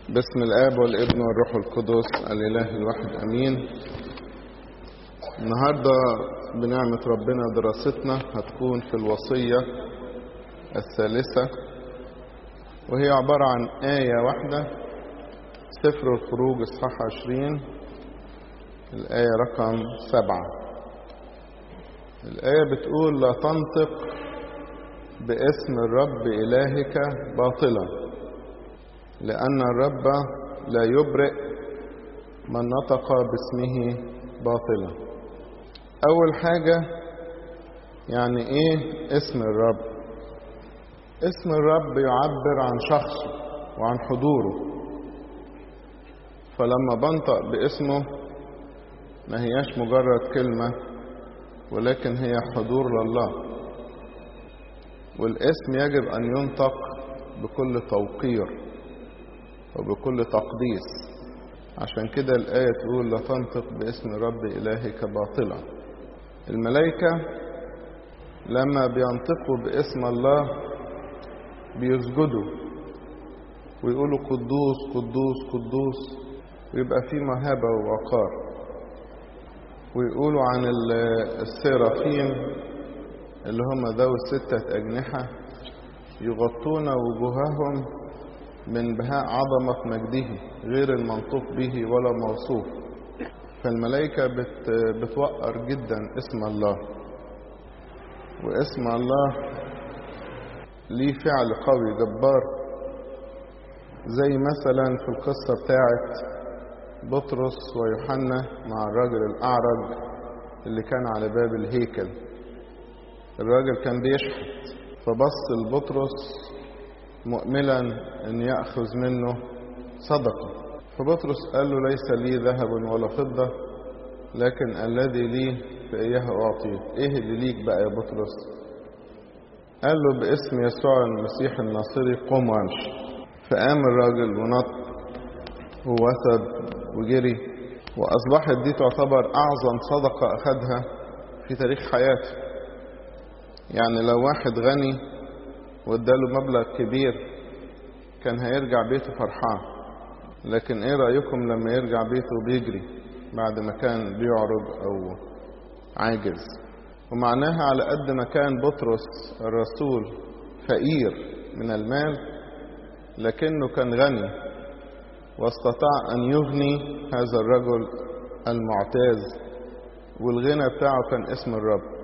باسم الآب والابن والروح القدس الإله الواحد أمين النهاردة بنعمة ربنا دراستنا هتكون في الوصية الثالثة وهي عبارة عن آية واحدة سفر الخروج إصحاح عشرين الآية رقم سبعة الآية بتقول لا تنطق باسم الرب إلهك باطلا لأن الرب لا يبرئ من نطق باسمه باطلا أول حاجة يعني إيه اسم الرب اسم الرب يعبر عن شخصه وعن حضوره فلما بنطق باسمه ما هياش مجرد كلمة ولكن هي حضور لله والاسم يجب أن ينطق بكل توقير وبكل تقديس عشان كده الآية تقول لا تنطق باسم رب إلهك باطلا الملائكة لما بينطقوا باسم الله بيسجدوا ويقولوا قدوس قدوس قدوس ويبقى في مهابة ووقار ويقولوا عن السيرافيم اللي هم ذوي ستة أجنحة يغطون وجوههم من بهاء عظمة مجده غير المنطوق به ولا موصوف فالملائكة بت بتوقر جدا اسم الله واسم الله ليه فعل قوي جبار زي مثلا في القصة بتاعت بطرس ويوحنا مع الراجل الأعرج اللي كان على باب الهيكل الراجل كان بيشحت فبص لبطرس مؤملا ان ياخذ منه صدقه فبطرس قال له ليس لي ذهب ولا فضه لكن الذي لي فاياه اعطي ايه اللي ليك بقى يا بطرس قال له باسم يسوع المسيح الناصري قم وامشي فقام الراجل ونط ووثب وجري واصبحت دي تعتبر اعظم صدقه اخذها في تاريخ حياته يعني لو واحد غني واداله مبلغ كبير كان هيرجع بيته فرحان لكن ايه رأيكم لما يرجع بيته بيجري بعد ما كان بيعرض او عاجز ومعناها على قد ما كان بطرس الرسول فقير من المال لكنه كان غني واستطاع ان يغني هذا الرجل المعتاز والغنى بتاعه كان اسم الرب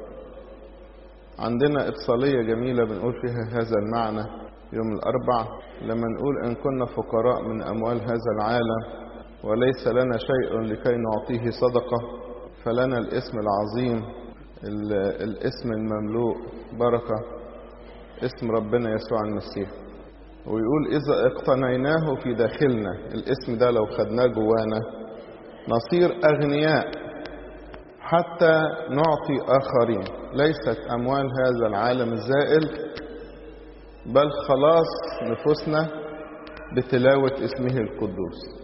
عندنا إبصالية جميلة بنقول فيها هذا المعنى يوم الأربع لما نقول إن كنا فقراء من أموال هذا العالم وليس لنا شيء لكي نعطيه صدقة فلنا الاسم العظيم الاسم المملوء بركة اسم ربنا يسوع المسيح ويقول إذا اقتنيناه في داخلنا الاسم ده لو خدناه جوانا نصير أغنياء حتى نعطي آخرين ليست أموال هذا العالم الزائل بل خلاص نفوسنا بتلاوة اسمه القدوس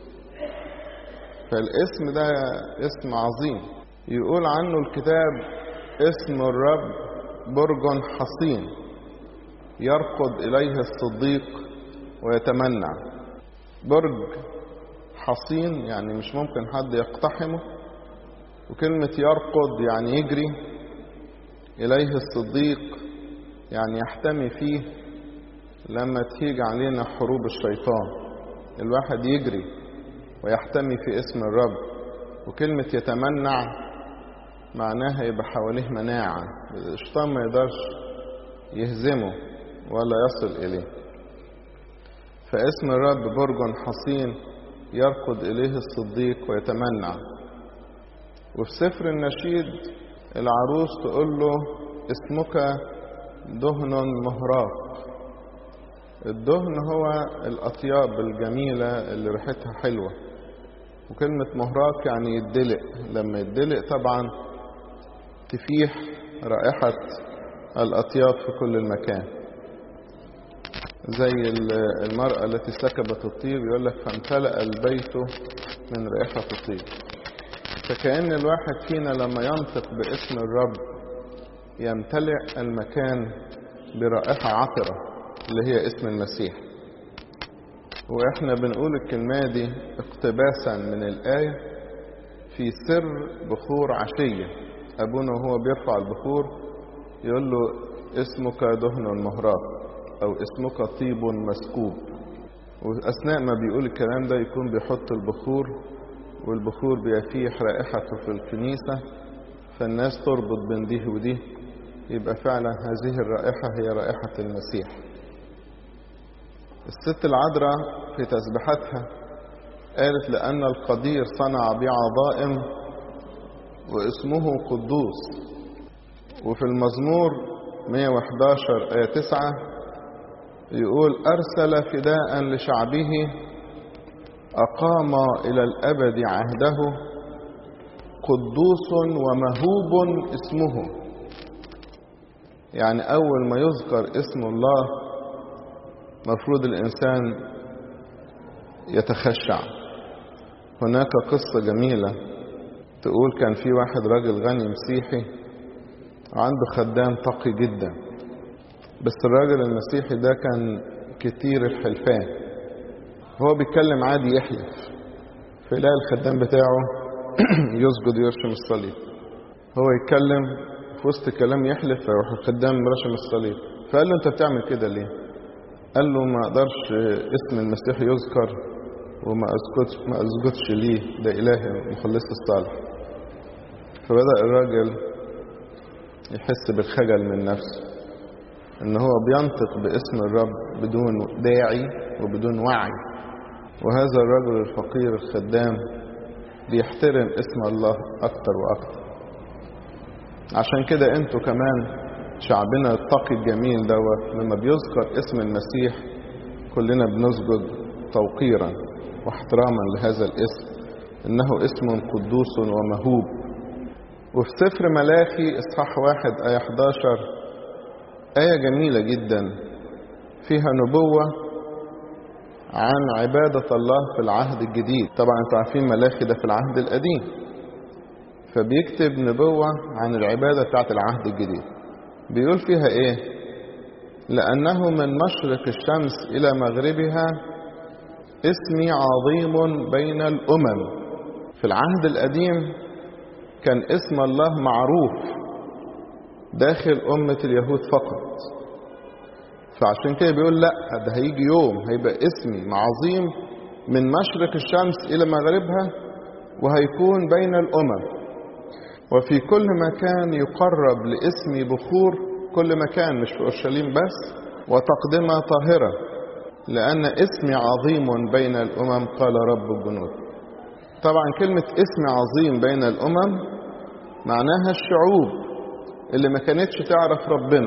فالاسم ده اسم عظيم يقول عنه الكتاب اسم الرب برج حصين يرقد إليه الصديق ويتمنع برج حصين يعني مش ممكن حد يقتحمه وكلمة يرقد يعني يجري إليه الصديق يعني يحتمي فيه لما تيجي علينا حروب الشيطان الواحد يجري ويحتمي في اسم الرب وكلمة يتمنع معناها يبقى حواليه مناعة الشيطان ما يقدرش يهزمه ولا يصل إليه فاسم الرب برج حصين يرقد إليه الصديق ويتمنع وفي سفر النشيد العروس تقول له اسمك دهن مهراق الدهن هو الأطياب الجميلة اللي ريحتها حلوة وكلمة مهراق يعني يدلق لما يدلق طبعا تفيح رائحة الأطياب في كل المكان زي المرأة التي سكبت الطيب يقول لك فامتلأ البيت من رائحة الطيب فكأن الواحد فينا لما ينطق باسم الرب يمتلئ المكان برائحة عطرة اللي هي اسم المسيح واحنا بنقول الكلمة دي اقتباسا من الآية في سر بخور عشية أبونا وهو بيرفع البخور يقول له اسمك دهن مهراق أو اسمك طيب مسكوب وأثناء ما بيقول الكلام ده يكون بيحط البخور والبخور بيفيح رائحته في الكنيسة فالناس تربط بين دي ودي يبقى فعلا هذه الرائحة هي رائحة المسيح الست العذراء في تسبيحتها قالت لأن القدير صنع بي عظائم واسمه قدوس وفي المزمور 111 آية 9 يقول أرسل فداء لشعبه أقام إلى الأبد عهده قدوس ومهوب اسمه يعني أول ما يذكر اسم الله مفروض الإنسان يتخشع هناك قصة جميلة تقول كان في واحد راجل غني مسيحي عنده خدام تقي جدا بس الراجل المسيحي ده كان كتير الحلفان هو بيتكلم عادي يحلف فيلاقي الخدام بتاعه يسجد ويرشم الصليب هو يتكلم في وسط الكلام يحلف فيروح الخدام رشم الصليب فقال له انت بتعمل كده ليه قال له ما اقدرش اسم المسيح يذكر وما اسكتش ما اسجدش ليه ده الهي مخلص الصالح فبدا الراجل يحس بالخجل من نفسه ان هو بينطق باسم الرب بدون داعي وبدون وعي وهذا الرجل الفقير الخدام بيحترم اسم الله اكتر واكتر عشان كده انتوا كمان شعبنا التقي الجميل دوت لما بيذكر اسم المسيح كلنا بنسجد توقيرا واحتراما لهذا الاسم انه اسم قدوس ومهوب وفي سفر ملاخي اصحاح واحد آية 11 آية جميلة جدا فيها نبوة عن عبادة الله في العهد الجديد طبعا انتوا عارفين ملاخي ده في العهد القديم فبيكتب نبوة عن العبادة بتاعت العهد الجديد بيقول فيها ايه لأنه من مشرق الشمس إلى مغربها اسمي عظيم بين الأمم في العهد القديم كان اسم الله معروف داخل أمة اليهود فقط فعشان كده بيقول لا ده هيجي يوم هيبقى اسمي عظيم من مشرق الشمس إلى مغربها وهيكون بين الأمم وفي كل مكان يقرب لاسمي بخور كل مكان مش في أورشليم بس وتقدمة طاهرة لأن اسمي عظيم بين الأمم قال رب الجنود طبعا كلمة اسم عظيم بين الأمم معناها الشعوب اللي ما كانتش تعرف ربنا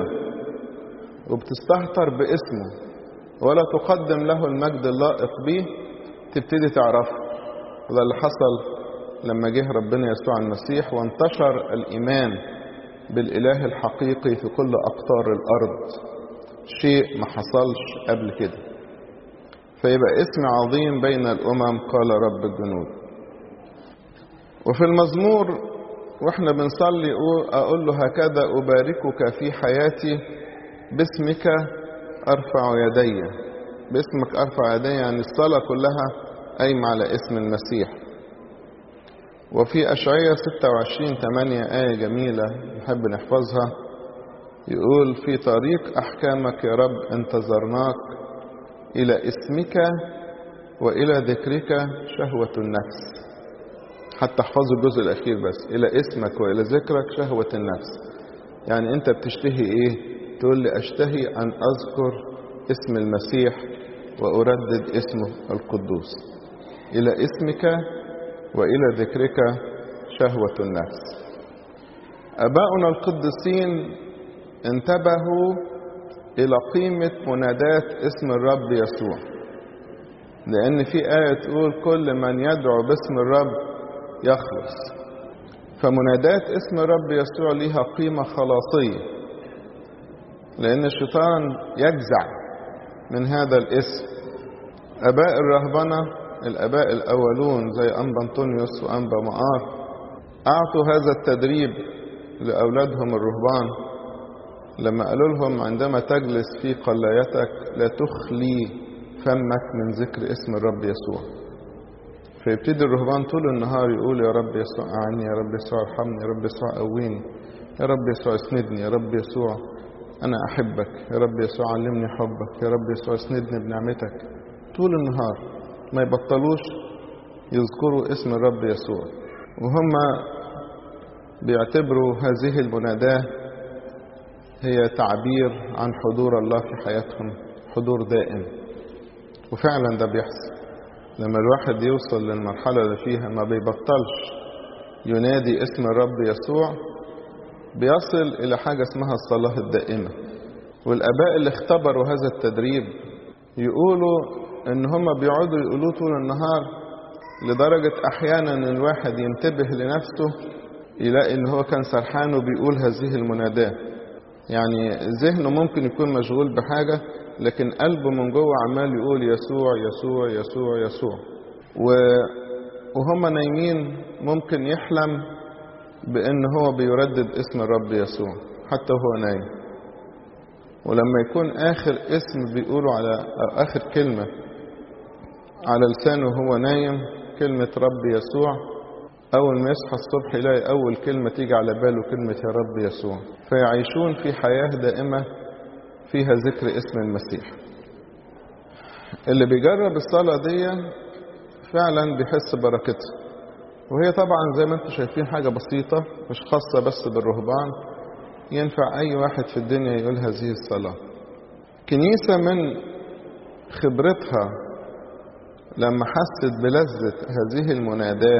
وبتستهتر باسمه ولا تقدم له المجد اللائق به تبتدي تعرفه وده اللي حصل لما جه ربنا يسوع المسيح وانتشر الإيمان بالإله الحقيقي في كل أقطار الأرض شيء ما حصلش قبل كده فيبقى اسم عظيم بين الأمم قال رب الجنود وفي المزمور واحنا بنصلي أقول له هكذا أباركك في حياتي باسمك أرفع يدي باسمك أرفع يدي يعني الصلاة كلها قايمة على اسم المسيح وفي أشعية 26 8 آية جميلة نحب نحفظها يقول في طريق أحكامك يا رب انتظرناك إلى اسمك وإلى ذكرك شهوة النفس حتى احفظوا الجزء الأخير بس إلى اسمك وإلى ذكرك شهوة النفس يعني أنت بتشتهي إيه تقول لي أشتهي أن أذكر اسم المسيح وأردد اسمه القدوس إلى اسمك وإلى ذكرك شهوة النفس أباؤنا القديسين انتبهوا إلى قيمة منادات اسم الرب يسوع لأن في آية تقول كل من يدعو باسم الرب يخلص فمنادات اسم الرب يسوع ليها قيمة خلاصية لأن الشيطان يجزع من هذا الاسم أباء الرهبنة الآباء الأولون زي أنبا أنطونيوس وأنبا مقار أعطوا هذا التدريب لأولادهم الرهبان لما قالوا لهم عندما تجلس في قلايتك لا تخلي فمك من ذكر اسم الرب يسوع فيبتدي الرهبان طول النهار يقول يا رب يسوع أعني يا رب يسوع ارحمني يا رب يسوع قويني يا رب يسوع اسندني يا رب يسوع أنا أحبك يا رب يسوع علمني حبك يا رب يسوع اسندني بنعمتك طول النهار ما يبطلوش يذكروا اسم الرب يسوع وهم بيعتبروا هذه المناداة هي تعبير عن حضور الله في حياتهم حضور دائم وفعلا ده بيحصل لما الواحد يوصل للمرحلة اللي فيها ما بيبطلش ينادي اسم الرب يسوع بيصل إلى حاجة اسمها الصلاة الدائمة والآباء اللي اختبروا هذا التدريب يقولوا إن هم بيقعدوا يقولوه طول النهار لدرجة أحيانا الواحد ينتبه لنفسه يلاقي إن هو كان سرحان وبيقول هذه المناداة يعني ذهنه ممكن يكون مشغول بحاجة لكن قلبه من جوه عمال يقول يسوع يسوع يسوع يسوع و... وهم نايمين ممكن يحلم بأن هو بيردد اسم الرب يسوع حتى وهو نايم ولما يكون آخر اسم بيقوله على أو آخر كلمة على لسانه وهو نايم كلمة رب يسوع أول ما يصحى الصبح يلاقي أول كلمة تيجي على باله كلمة يا رب يسوع فيعيشون في حياة دائمة فيها ذكر اسم المسيح اللي بيجرب الصلاة دي فعلا بيحس بركتها وهي طبعا زي ما انتم شايفين حاجة بسيطة مش خاصة بس بالرهبان ينفع أي واحد في الدنيا يقول هذه الصلاة كنيسة من خبرتها لما حست بلذة هذه المناداة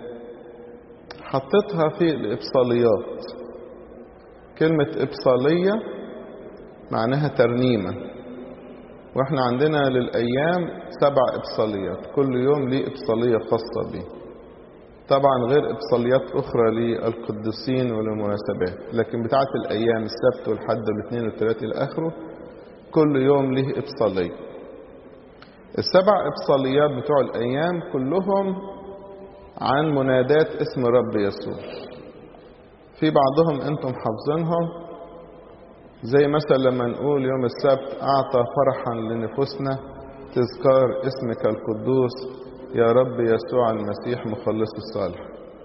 حطتها في الإبصاليات كلمة إبصالية معناها ترنيمة واحنا عندنا للأيام سبع إبصاليات كل يوم ليه إبصالية خاصة به طبعا غير إبصاليات أخرى للقديسين وللمناسبات لكن بتاعة الأيام السبت والحد والاثنين والثلاث إلى آخره كل يوم ليه إبصالية السبع إبصاليات بتوع الأيام كلهم عن منادات اسم رب يسوع في بعضهم أنتم حافظينهم زي مثلا لما نقول يوم السبت أعطى فرحا لنفوسنا تذكار اسمك القدوس يا رب يسوع المسيح مخلص الصالح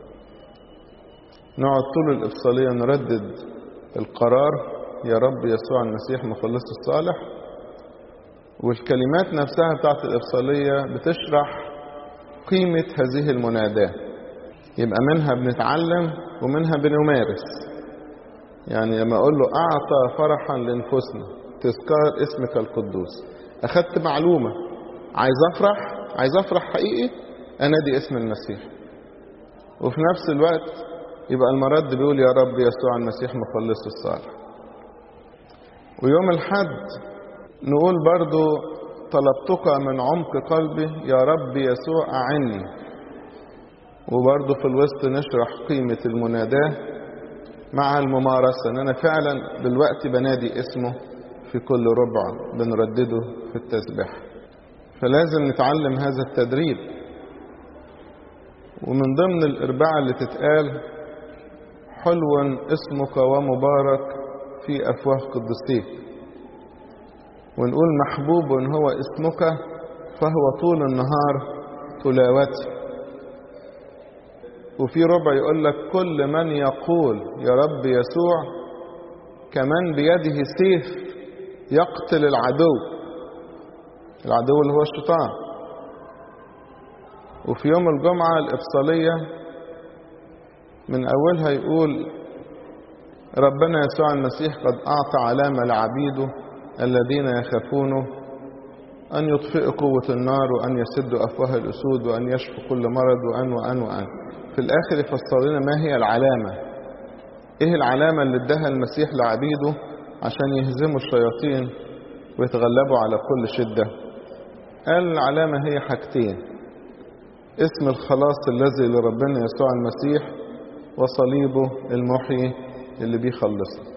نقعد طول الإفصالية نردد القرار يا رب يسوع المسيح مخلص الصالح والكلمات نفسها بتاعت الإفصالية بتشرح قيمة هذه المناداة يبقى منها بنتعلم ومنها بنمارس يعني لما أقول له أعطى فرحا لنفوسنا تذكار اسمك القدوس أخدت معلومة عايز أفرح عايز أفرح حقيقي أنادي اسم المسيح وفي نفس الوقت يبقى المرد بيقول يا رب يسوع المسيح مخلص الصالح ويوم الحد نقول برضو طلبتك من عمق قلبي يا رب يسوع أعني وبرضو في الوسط نشرح قيمة المناداة مع الممارسة ان انا فعلا دلوقتي بنادي اسمه في كل ربع بنردده في التسبيح فلازم نتعلم هذا التدريب ومن ضمن الاربعة اللي تتقال حلو اسمك ومبارك في افواه قدسيك ونقول محبوب هو اسمك فهو طول النهار تلاوتي وفي ربع يقول لك كل من يقول يا رب يسوع كمان بيده سيف يقتل العدو العدو اللي هو الشيطان وفي يوم الجمعة الإبصالية من أولها يقول ربنا يسوع المسيح قد أعطى علامة لعبيده الذين يخافونه أن يطفئوا قوة النار وأن يسدوا أفواه الأسود وأن يشفوا كل مرض وأن وأن وأن في الآخر يفسر لنا ما هي العلامة إيه العلامة اللي اداها المسيح لعبيده عشان يهزموا الشياطين ويتغلبوا على كل شدة قال العلامة هي حاجتين اسم الخلاص الذي لربنا يسوع المسيح وصليبه المحيي اللي بيخلصنا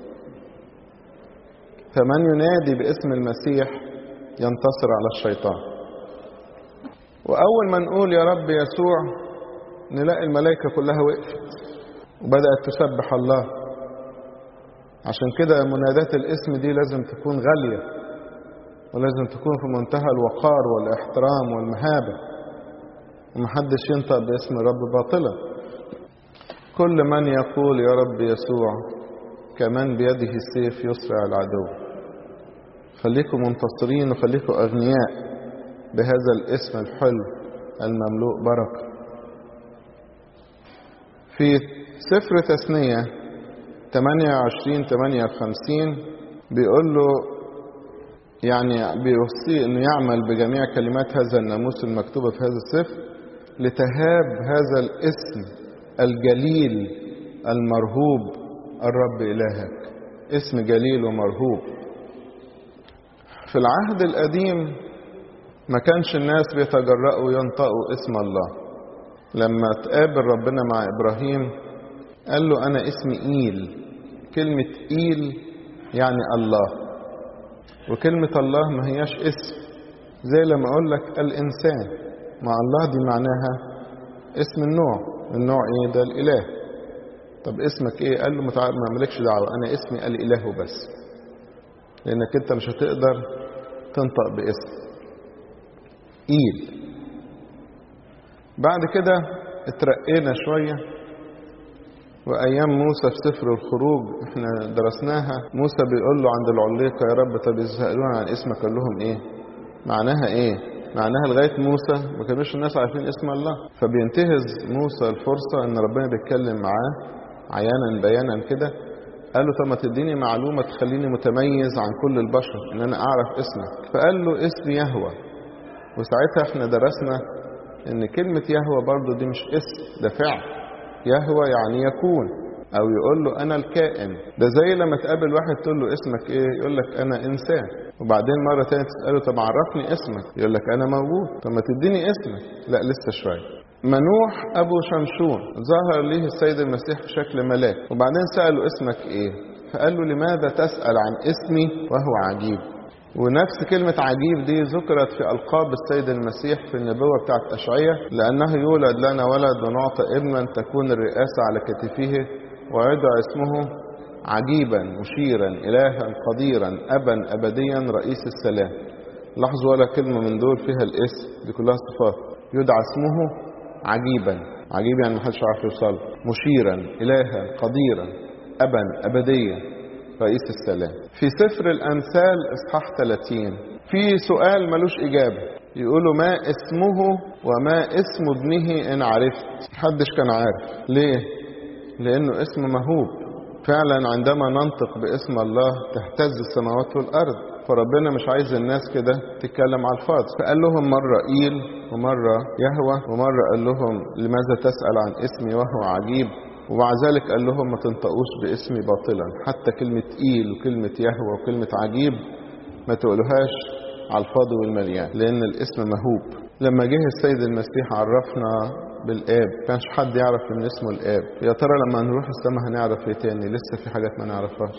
فمن ينادي باسم المسيح ينتصر على الشيطان وأول ما نقول يا رب يسوع نلاقي الملائكة كلها وقفت وبدأت تسبح الله عشان كده منادات الاسم دي لازم تكون غالية ولازم تكون في منتهى الوقار والاحترام والمهابة ومحدش ينطق باسم الرب باطلا كل من يقول يا رب يسوع كمان بيده السيف يسرع العدو خليكم منتصرين وخليكم أغنياء بهذا الاسم الحلو المملوء بركة في سفر تثنية 28 58 بيقول له يعني بيوصيه انه يعمل بجميع كلمات هذا الناموس المكتوبة في هذا السفر لتهاب هذا الاسم الجليل المرهوب الرب إلهك اسم جليل ومرهوب في العهد القديم ما كانش الناس بيتجرأوا ينطقوا اسم الله لما تقابل ربنا مع إبراهيم قال له أنا اسمي إيل كلمة إيل يعني الله وكلمة الله ما هياش اسم زي لما أقول لك الإنسان مع الله دي معناها اسم النوع النوع إيه ده الإله طب اسمك إيه قال له ما مالكش دعوة أنا اسمي الإله وبس لأنك أنت مش هتقدر تنطق باسم إيل بعد كده اترقينا شوية وأيام موسى في سفر الخروج احنا درسناها موسى بيقول له عند العليقة يا رب طب يسألون عن اسمك قال لهم ايه معناها ايه معناها لغاية موسى ما كانوش الناس عارفين اسم الله فبينتهز موسى الفرصة ان ربنا بيتكلم معاه عيانا بيانا كده قال له طب ما تديني معلومة تخليني متميز عن كل البشر ان انا اعرف اسمك فقال له اسمي يهوى وساعتها احنا درسنا ان كلمة يهوى برضو دي مش اسم ده فعل يهوى يعني يكون او يقول له انا الكائن ده زي لما تقابل واحد تقول له اسمك ايه يقول لك انا انسان وبعدين مرة تانية تسأله طب عرفني اسمك يقول لك انا موجود طب ما تديني اسمك لا لسه شوية منوح ابو شمشون ظهر ليه السيد المسيح في شكل ملاك وبعدين سأله اسمك ايه فقال له لماذا تسأل عن اسمي وهو عجيب ونفس كلمة عجيب دي ذكرت في ألقاب السيد المسيح في النبوة بتاعت أشعية لأنه يولد لنا ولد ونعطى ابنا تكون الرئاسة على كتفه ويدعى اسمه عجيبا مشيرا إلها قديرا أبا أبديا رئيس السلام لاحظوا ولا كلمة من دول فيها الاسم دي كلها صفات يدعى اسمه عجيبا عجيب يعني محدش عارف يوصل مشيرا إلها قديرا أبا أبديا رئيس السلام في سفر الأمثال إصحاح 30 في سؤال ملوش إجابة يقولوا ما اسمه وما اسم ابنه إن عرفت محدش كان عارف ليه لأنه اسم مهوب فعلا عندما ننطق باسم الله تهتز السماوات والأرض فربنا مش عايز الناس كده تتكلم على الفاضي فقال لهم مرة إيل ومرة يهوى ومرة قال لهم لماذا تسأل عن اسمي وهو عجيب ومع ذلك قال لهم ما تنطقوش باسمي باطلا حتى كلمة إيل وكلمة يهوى وكلمة عجيب ما تقولوهاش على الفاضي والمليان لأن الاسم مهوب لما جه السيد المسيح عرفنا بالآب كانش حد يعرف من اسمه الآب يا ترى لما نروح السماء هنعرف ايه تاني لسه في حاجات ما نعرفهاش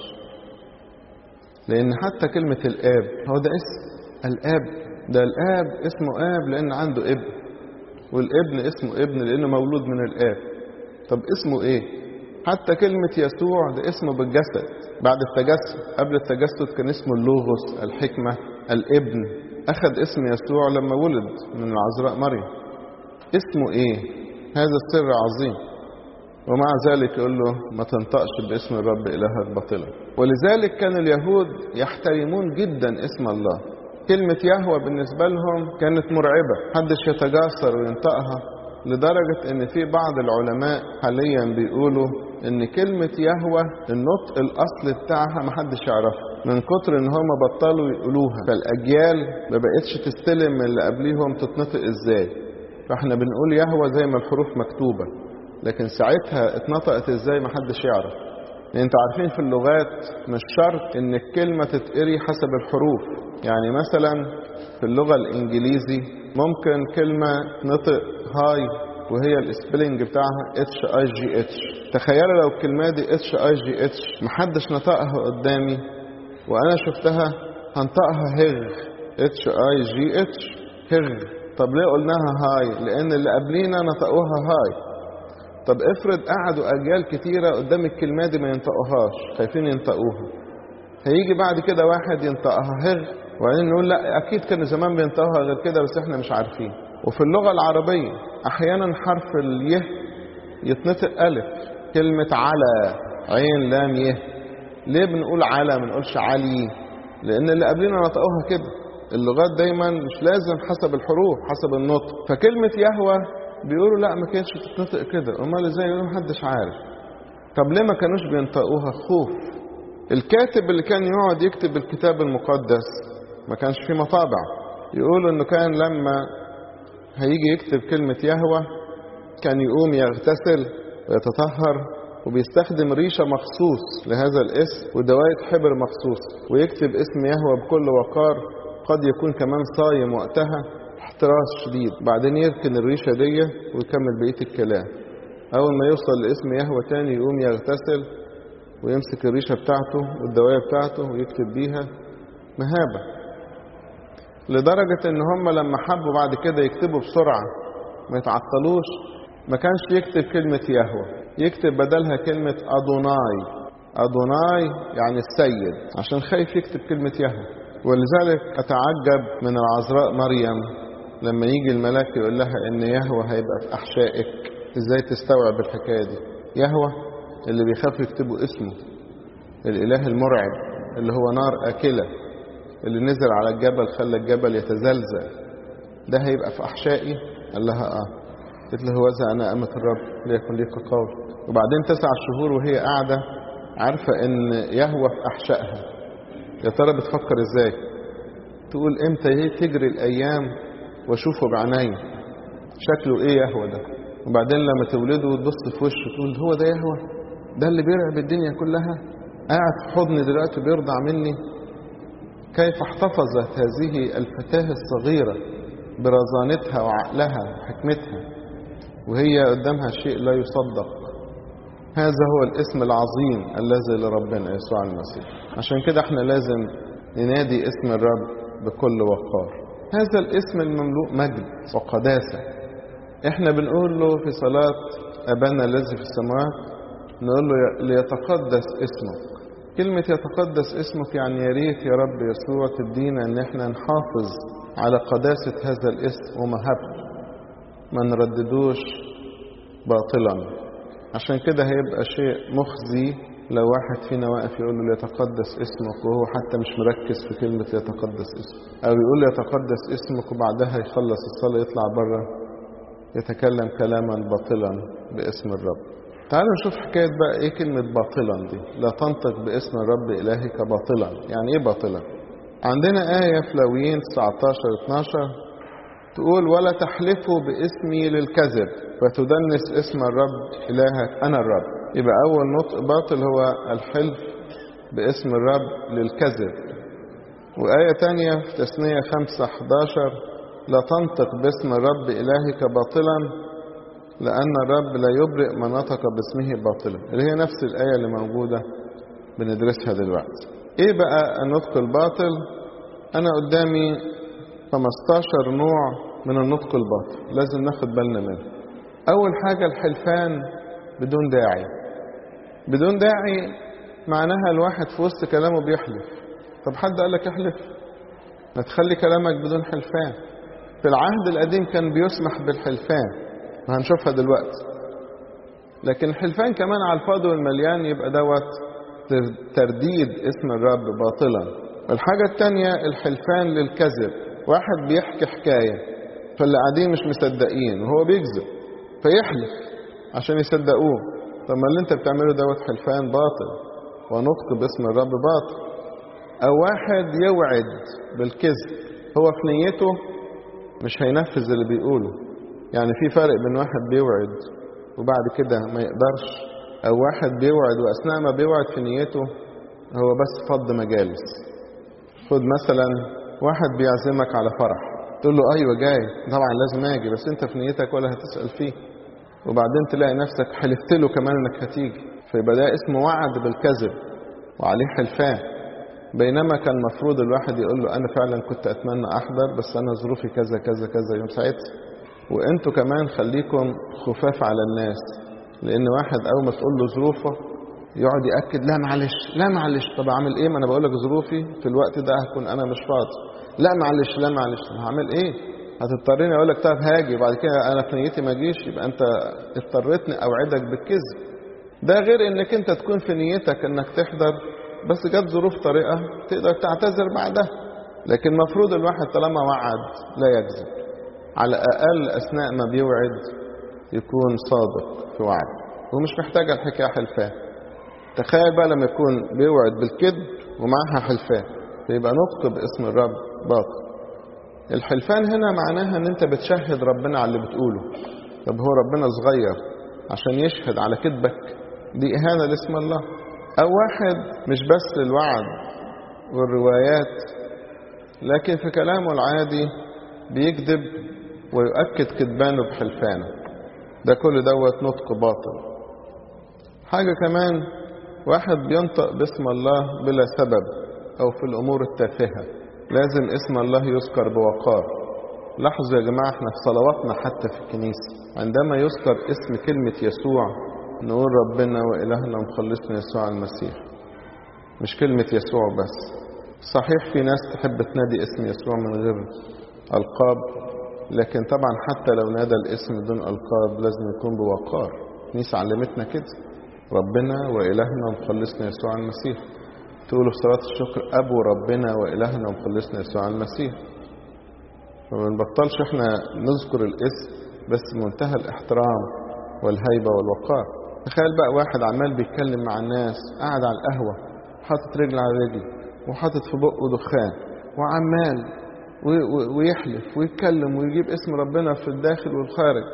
لأن حتى كلمة الآب هو ده اسم الآب ده الآب اسمه آب لأن عنده ابن والابن اسمه ابن لأنه مولود من الآب طب اسمه ايه حتى كلمة يسوع ده اسمه بالجسد بعد التجسد قبل التجسد كان اسمه اللوغوس الحكمة الابن أخذ اسم يسوع لما ولد من العذراء مريم اسمه ايه هذا السر عظيم ومع ذلك يقول له ما تنطقش باسم الرب إلهك باطلا ولذلك كان اليهود يحترمون جدا اسم الله كلمة يهوى بالنسبة لهم كانت مرعبة محدش يتجاسر وينطقها لدرجة ان في بعض العلماء حاليا بيقولوا ان كلمة يهوى النطق الاصل بتاعها محدش يعرفها من كتر ان هم بطلوا يقولوها فالاجيال ما بقتش تستلم من اللي قبليهم تتنطق ازاي فاحنا بنقول يهوى زي ما الحروف مكتوبة لكن ساعتها اتنطقت ازاي محدش يعرف يعني انتوا عارفين في اللغات مش شرط ان الكلمة تتقري حسب الحروف يعني مثلا في اللغة الانجليزي ممكن كلمة نطق هاي وهي السبيلنج بتاعها اتش اي جي اتش تخيلوا لو الكلمة دي اتش اي جي اتش محدش نطقها قدامي وانا شفتها هنطقها هغ اتش اي جي اتش هغ طب ليه قلناها هاي لان اللي قبلينا نطقوها هاي طب افرض قعدوا اجيال كتيره قدام الكلمه دي ما ينطقوهاش خايفين ينطقوها هيجي بعد كده واحد ينطقها هغ وبعدين نقول لا اكيد كانوا زمان بينطقوها غير كده بس احنا مش عارفين وفي اللغه العربيه احيانا حرف اليه يتنطق الف كلمه على عين لام يه ليه بنقول على ما بنقولش علي لان اللي قبلنا نطقوها كده اللغات دايما مش لازم حسب الحروف حسب النطق فكلمه يهوى بيقولوا لا ما كانتش تتنطق كده امال ازاي يقولوا محدش عارف طب ليه ما كانوش بينطقوها خوف الكاتب اللي كان يقعد يكتب الكتاب المقدس ما كانش فيه مطابع يقولوا انه كان لما هيجي يكتب كلمة يهوى كان يقوم يغتسل ويتطهر وبيستخدم ريشة مخصوص لهذا الاسم ودواية حبر مخصوص ويكتب اسم يهوى بكل وقار قد يكون كمان صايم وقتها احتراس شديد بعدين يركن الريشة دي ويكمل بقية الكلام أول ما يوصل لاسم يهوى تاني يقوم يغتسل ويمسك الريشة بتاعته والدواية بتاعته ويكتب بيها مهابة لدرجة ان هم لما حبوا بعد كده يكتبوا بسرعة ما يتعطلوش ما كانش يكتب كلمة يهوى يكتب بدلها كلمة أدوناي أدوناي يعني السيد عشان خايف يكتب كلمة يهوى ولذلك أتعجب من العذراء مريم لما يجي الملاك يقول لها إن يهوى هيبقى في أحشائك إزاي تستوعب الحكاية دي يهوى اللي بيخاف يكتبوا اسمه الإله المرعب اللي هو نار آكلة اللي نزل على الجبل خلى الجبل يتزلزل ده هيبقى في أحشائي قال لها آه قلت له هوذا أنا أمة الرب ليكن ليك قول وبعدين تسع شهور وهي قاعدة عارفة إن يهوى في أحشائها يا ترى بتفكر إزاي تقول إمتى هي تجري الأيام وأشوفه بعيني شكله إيه يهوى ده وبعدين لما تولده وتبص في وشه تقول هو ده يهوى ده اللي بيرعب الدنيا كلها قاعد في حضني دلوقتي بيرضع مني كيف احتفظت هذه الفتاة الصغيرة برزانتها وعقلها وحكمتها وهي قدامها شيء لا يصدق هذا هو الاسم العظيم الذي لربنا يسوع المسيح عشان كده احنا لازم ننادي اسم الرب بكل وقار هذا الاسم المملوء مجد وقداسة احنا بنقول له في صلاة أبانا الذي في السماوات نقول له ليتقدس اسمك كلمة يتقدس اسمك يعني يا ريت يا رب يسوع تدينا ان احنا نحافظ على قداسة هذا الاسم ومهبته ما نرددوش باطلا عشان كده هيبقى شيء مخزي لو واحد فينا واقف يقول له ليتقدس اسمك وهو حتى مش مركز في كلمة يتقدس اسمك أو يقول يتقدس اسمك وبعدها يخلص الصلاة يطلع بره يتكلم كلاما باطلا باسم الرب تعالوا نشوف حكاية بقى ايه كلمة باطلا دي لا تنطق باسم الرب إلهك باطلا يعني ايه باطلا عندنا آية في لاويين 19 12 تقول ولا تحلفوا باسمي للكذب فتدنس اسم الرب إلهك أنا الرب يبقى أول نطق باطل هو الحلف باسم الرب للكذب وآية تانية في تثنية 5 11 لا تنطق باسم الرب إلهك باطلا لأن الرب لا يبرئ من نطق باسمه باطلا اللي هي نفس الآية اللي موجودة بندرسها دلوقتي إيه بقى النطق الباطل أنا قدامي 15 نوع من النطق الباطل لازم ناخد بالنا منه أول حاجة الحلفان بدون داعي بدون داعي معناها الواحد في وسط كلامه بيحلف طب حد قال لك احلف ما تخلي كلامك بدون حلفان في العهد القديم كان بيسمح بالحلفان وهنشوفها دلوقتي لكن الحلفان كمان على الفاضي والمليان يبقى دوت ترديد اسم الرب باطلا الحاجة التانية الحلفان للكذب واحد بيحكي حكاية فاللي قاعدين مش مصدقين وهو بيكذب فيحلف عشان يصدقوه طب ما اللي انت بتعمله دوت حلفان باطل ونطق باسم الرب باطل او واحد يوعد بالكذب هو في نيته مش هينفذ اللي بيقوله يعني في فرق بين واحد بيوعد وبعد كده ما يقدرش او واحد بيوعد واثناء ما بيوعد في نيته هو بس فض مجالس خد مثلا واحد بيعزمك على فرح تقول له ايوه جاي طبعا لازم اجي بس انت في نيتك ولا هتسال فيه وبعدين تلاقي نفسك حلفت له كمان انك هتيجي فيبقى ده اسمه وعد بالكذب وعليه حلفان بينما كان المفروض الواحد يقول له انا فعلا كنت اتمنى احضر بس انا ظروفي كذا كذا كذا يوم ساعتها وانتوا كمان خليكم خفاف على الناس لان واحد اول ما تقول له ظروفه يقعد ياكد لا معلش لا معلش طب اعمل ايه ما انا بقول لك ظروفي في الوقت ده هكون انا مش فاضي لا معلش لا معلش طب هعمل ايه هتضطرني اقول لك طب هاجي وبعد كده انا في نيتي ما اجيش يبقى انت اضطريتني اوعدك بالكذب ده غير انك انت تكون في نيتك انك تحضر بس جت ظروف طريقه تقدر تعتذر بعدها لكن المفروض الواحد طالما وعد لا يكذب على الاقل اثناء ما بيوعد يكون صادق في وعده ومش محتاجه الحكايه حلفان تخيل بقى لما يكون بيوعد بالكذب ومعها حلفان فيبقى نطق باسم الرب باطل الحلفان هنا معناها ان انت بتشهد ربنا على اللي بتقوله طب هو ربنا صغير عشان يشهد على كذبك دي اهانه لاسم الله او واحد مش بس الوعد والروايات لكن في كلامه العادي بيكذب ويؤكد كذبانه بحلفانه ده كل دوت نطق باطل حاجة كمان واحد بينطق باسم الله بلا سبب أو في الأمور التافهة لازم اسم الله يذكر بوقار لاحظوا يا جماعة احنا في صلواتنا حتى في الكنيسة عندما يذكر اسم كلمة يسوع نقول ربنا وإلهنا مخلصنا يسوع المسيح مش كلمة يسوع بس صحيح في ناس تحب تنادي اسم يسوع من غير ألقاب لكن طبعا حتى لو نادى الاسم دون ألقاب لازم يكون بوقار الكنيسة علمتنا كده ربنا وإلهنا ومخلصنا يسوع المسيح تقولوا في صلاة الشكر أبو ربنا وإلهنا ومخلصنا يسوع المسيح فما نبطلش احنا نذكر الاسم بس بمنتهى الاحترام والهيبة والوقار تخيل بقى واحد عمال بيتكلم مع الناس قاعد على القهوة حاطط رجل على رجل وحاطط في بقه دخان وعمال ويحلف ويتكلم ويجيب اسم ربنا في الداخل والخارج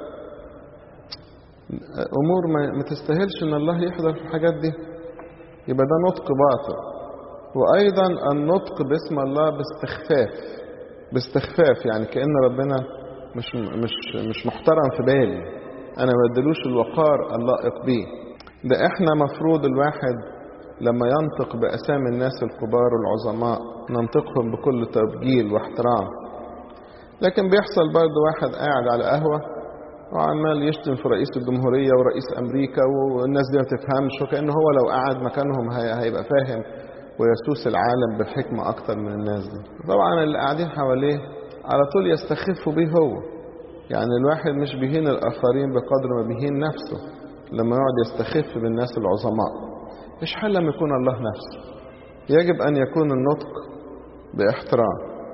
امور ما تستاهلش ان الله يحضر في الحاجات دي يبقى ده نطق باطل وايضا النطق باسم الله باستخفاف باستخفاف يعني كان ربنا مش مش مش محترم في بالي انا ما بدلوش الوقار اللائق بيه ده احنا مفروض الواحد لما ينطق باسامي الناس الكبار والعظماء ننطقهم بكل تبجيل واحترام لكن بيحصل برضه واحد قاعد على قهوه وعمال يشتم في رئيس الجمهورية ورئيس أمريكا والناس دي ما تفهمش وكأنه هو لو قعد مكانهم هيبقى فاهم ويسوس العالم بالحكمة أكتر من الناس دي طبعا اللي قاعدين حواليه على طول يستخفوا بيه هو يعني الواحد مش بيهين الآخرين بقدر ما بيهين نفسه لما يقعد يستخف بالناس العظماء مش حل لما يكون الله نفسه يجب أن يكون النطق باحترام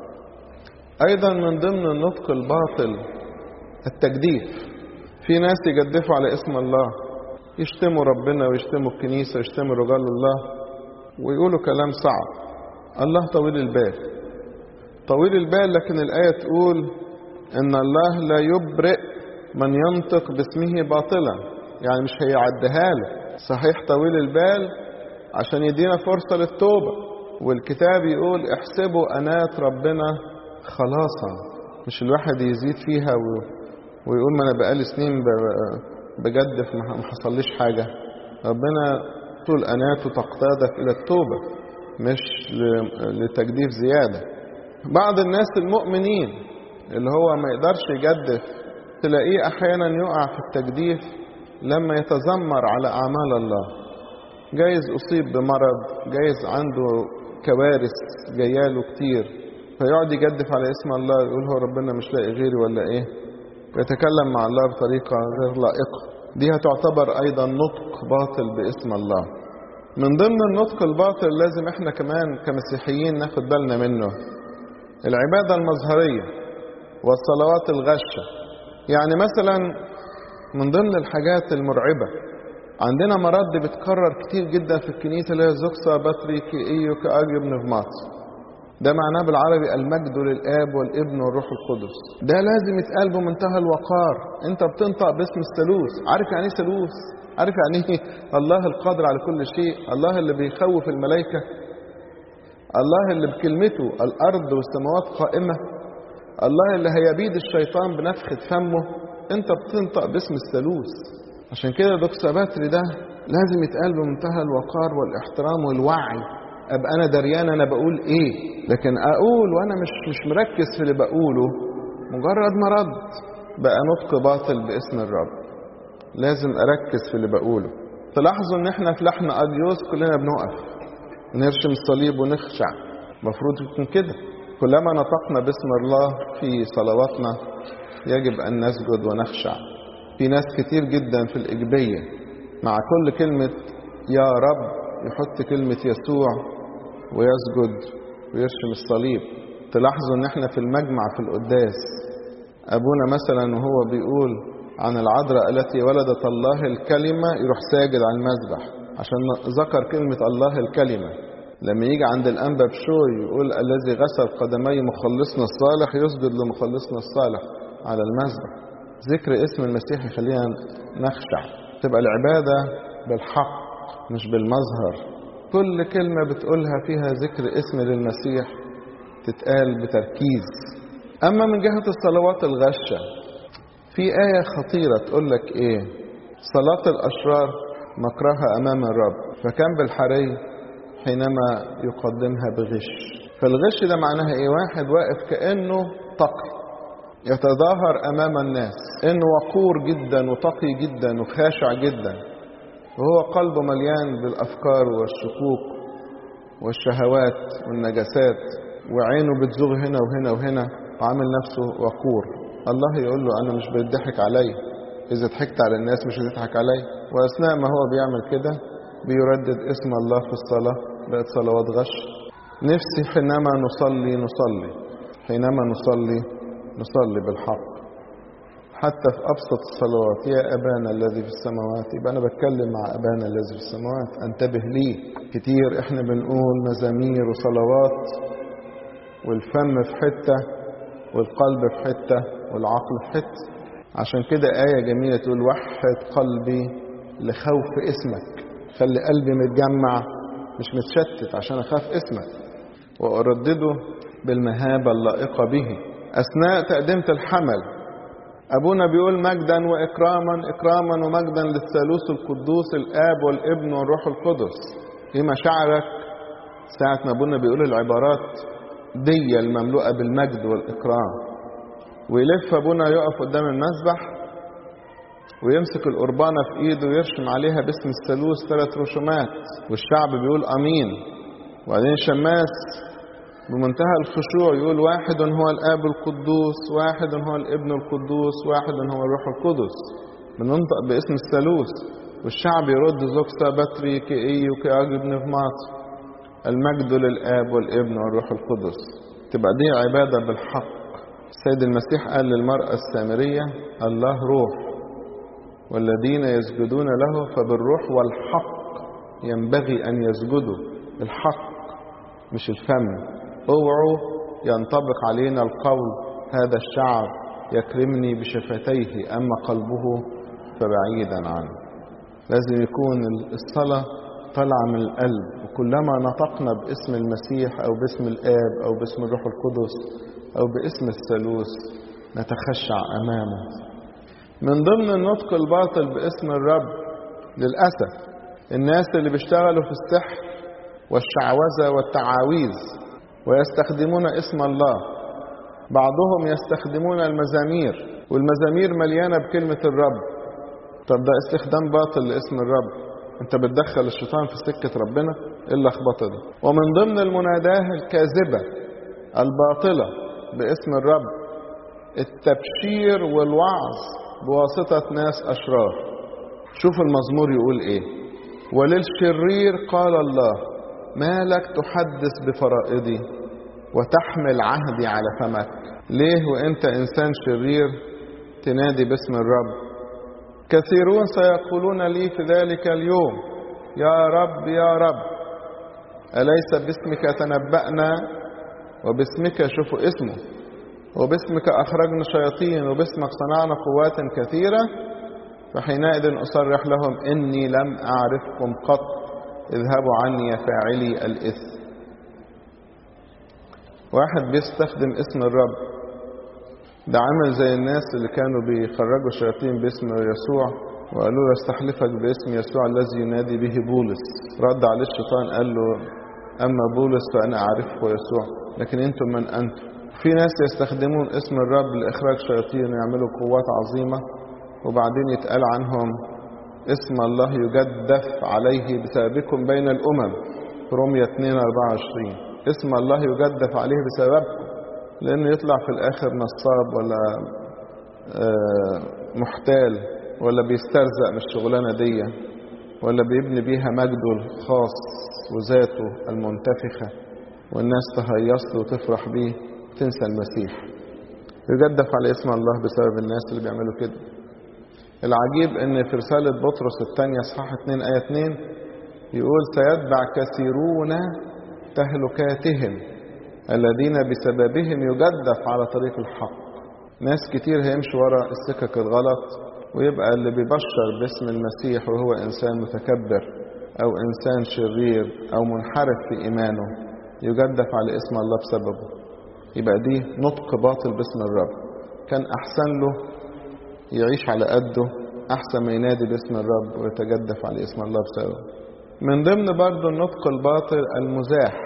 أيضا من ضمن النطق الباطل التجديف في ناس يجدفوا على اسم الله يشتموا ربنا ويشتموا الكنيسة ويشتموا رجال الله ويقولوا كلام صعب الله طويل البال طويل البال لكن الآية تقول إن الله لا يبرئ من ينطق باسمه باطلا يعني مش هيعدها له صحيح طويل البال عشان يدينا فرصة للتوبة والكتاب يقول احسبوا أنات ربنا خلاصا مش الواحد يزيد فيها و... ويقول ما انا بقالي سنين بجدف ما حصليش حاجه ربنا طول اناته تقتادك الى التوبه مش لتجديف زياده بعض الناس المؤمنين اللي هو ما يقدرش يجدف تلاقيه احيانا يقع في التجديف لما يتذمر على اعمال الله جايز اصيب بمرض جايز عنده كوارث جاياله كتير فيقعد يجدف على اسم الله يقول هو ربنا مش لاقي غيري ولا ايه ويتكلم مع الله بطريقة غير لائقة دي هتعتبر أيضا نطق باطل باسم الله من ضمن النطق الباطل لازم احنا كمان كمسيحيين ناخد بالنا منه العبادة المظهرية والصلوات الغشة يعني مثلا من ضمن الحاجات المرعبة عندنا مرض بتكرر كتير جدا في الكنيسة اللي هي زوكسا باتريكي ايو كاجي بنفماتس ده معناه بالعربي المجد للاب والابن والروح القدس ده لازم يتقال بمنتهى الوقار انت بتنطق باسم الثالوث عارف يعني ايه ثالوث عارف يعني ايه الله القادر على كل شيء الله اللي بيخوف الملائكه الله اللي بكلمته الارض والسماوات قائمه الله اللي هيبيد الشيطان بنفخه فمه انت بتنطق باسم الثالوث عشان كده دوكسا باتري ده لازم يتقال بمنتهى الوقار والاحترام والوعي ابقى انا دريان انا بقول ايه لكن اقول وانا مش مش مركز في اللي بقوله مجرد ما رد بقى نطق باطل باسم الرب لازم اركز في اللي بقوله تلاحظوا ان احنا في لحن اديوس كلنا بنقف نرشم الصليب ونخشع المفروض يكون كده كلما نطقنا باسم الله في صلواتنا يجب ان نسجد ونخشع في ناس كتير جدا في الايجابيه مع كل كلمه يا رب يحط كلمه يسوع ويسجد ويرشم الصليب تلاحظوا ان احنا في المجمع في القداس ابونا مثلا وهو بيقول عن العذراء التي ولدت الله الكلمة يروح ساجد على المذبح عشان ذكر كلمة الله الكلمة لما يجي عند الأنبا بشوي يقول الذي غسل قدمي مخلصنا الصالح يسجد لمخلصنا الصالح على المذبح ذكر اسم المسيح يخلينا نخشع تبقى العبادة بالحق مش بالمظهر كل كلمة بتقولها فيها ذكر اسم للمسيح تتقال بتركيز أما من جهة الصلوات الغشة في آية خطيرة تقول لك إيه صلاة الأشرار مكرها أمام الرب فكان بالحري حينما يقدمها بغش فالغش ده معناها إيه واحد واقف كأنه تقي يتظاهر أمام الناس إنه وقور جدا وتقي جدا وخاشع جدا وهو قلبه مليان بالأفكار والشكوك والشهوات والنجاسات وعينه بتزوغ هنا وهنا وهنا وعامل نفسه وقور الله يقول له أنا مش بيضحك علي إذا ضحكت على الناس مش هتضحك علي وأثناء ما هو بيعمل كده بيردد اسم الله في الصلاة بقت صلوات غش نفسي حينما نصلي نصلي حينما نصلي نصلي بالحق حتى في أبسط الصلوات يا أبانا الذي في السماوات يبقى أنا بتكلم مع أبانا الذي في السماوات انتبه ليه كتير إحنا بنقول مزامير وصلوات والفم في حتة والقلب في حتة والعقل في حتة عشان كده آية جميلة تقول وحد قلبي لخوف اسمك خلي قلبي متجمع مش متشتت عشان أخاف اسمك وأردده بالمهابة اللائقة به أثناء تقدمة الحمل أبونا بيقول مجدا وإكراما إكراما ومجدا للثالوث القدوس الآب والابن والروح القدس إيه مشاعرك ساعة ما أبونا بيقول العبارات دي المملوءة بالمجد والإكرام ويلف أبونا يقف قدام المذبح ويمسك القربانة في إيده ويرشم عليها باسم الثالوث ثلاث رشومات والشعب بيقول أمين وبعدين الشماس بمنتهى الخشوع يقول واحد هو الآب القدوس واحد هو الابن القدوس واحد هو الروح القدس بننطق باسم الثالوث والشعب يرد زوكسا باتري كإي وكأجب نغمات المجد للآب والابن والروح القدس تبقى دي عبادة بالحق السيد المسيح قال للمرأة السامرية الله روح والذين يسجدون له فبالروح والحق ينبغي أن يسجدوا الحق مش الفم اوعوا ينطبق علينا القول هذا الشعب يكرمني بشفتيه أما قلبه فبعيدا عنه لازم يكون الصلاة طالعة من القلب وكلما نطقنا باسم المسيح أو باسم الآب أو باسم الروح القدس أو باسم الثالوث نتخشع أمامه من ضمن النطق الباطل باسم الرب للأسف الناس اللي بيشتغلوا في السحر والشعوذة والتعاويذ ويستخدمون اسم الله بعضهم يستخدمون المزامير والمزامير مليانة بكلمة الرب طب ده استخدام باطل لاسم الرب انت بتدخل الشيطان في سكة ربنا ايه اللخبطة دي ومن ضمن المناداة الكاذبة الباطلة باسم الرب التبشير والوعظ بواسطة ناس أشرار شوف المزمور يقول ايه وللشرير قال الله ما لك تحدث بفرائضي وتحمل عهدي على فمك ليه وانت انسان شرير تنادي باسم الرب كثيرون سيقولون لي في ذلك اليوم يا رب يا رب أليس باسمك تنبأنا وباسمك شوفوا اسمه وباسمك أخرجنا شياطين وباسمك صنعنا قوات كثيرة فحينئذ أصرح لهم إني لم أعرفكم قط اذهبوا عني يا فاعلي الإثم واحد بيستخدم اسم الرب ده عامل زي الناس اللي كانوا بيخرجوا الشياطين باسم يسوع وقالوا له استحلفك باسم يسوع الذي ينادي به بولس رد عليه الشيطان قال له أما بولس فأنا أعرفه يسوع لكن أنتم من أنتم في ناس يستخدمون اسم الرب لإخراج شياطين ويعملوا قوات عظيمة وبعدين يتقال عنهم اسم الله يجدف عليه بسببكم بين الأمم في رومية 2 24 اسم الله يجدف عليه بسببكم لأنه يطلع في الآخر نصاب ولا محتال ولا بيسترزق من الشغلانة دي ولا بيبني بيها مجده الخاص وذاته المنتفخة والناس تهيص له وتفرح بيه تنسى المسيح يجدف على اسم الله بسبب الناس اللي بيعملوا كده العجيب ان في رسالة بطرس الثانية اصحاح 2 آية 2 يقول سيتبع كثيرون تهلكاتهم الذين بسببهم يجدف على طريق الحق ناس كتير هيمشوا ورا السكك الغلط ويبقى اللي بيبشر باسم المسيح وهو إنسان متكبر أو إنسان شرير أو منحرف في إيمانه يجدف على اسم الله بسببه يبقى دي نطق باطل باسم الرب كان أحسن له يعيش على قده أحسن ما ينادي باسم الرب ويتجدف على اسم الله بسببه من ضمن برضه النطق الباطل المزاح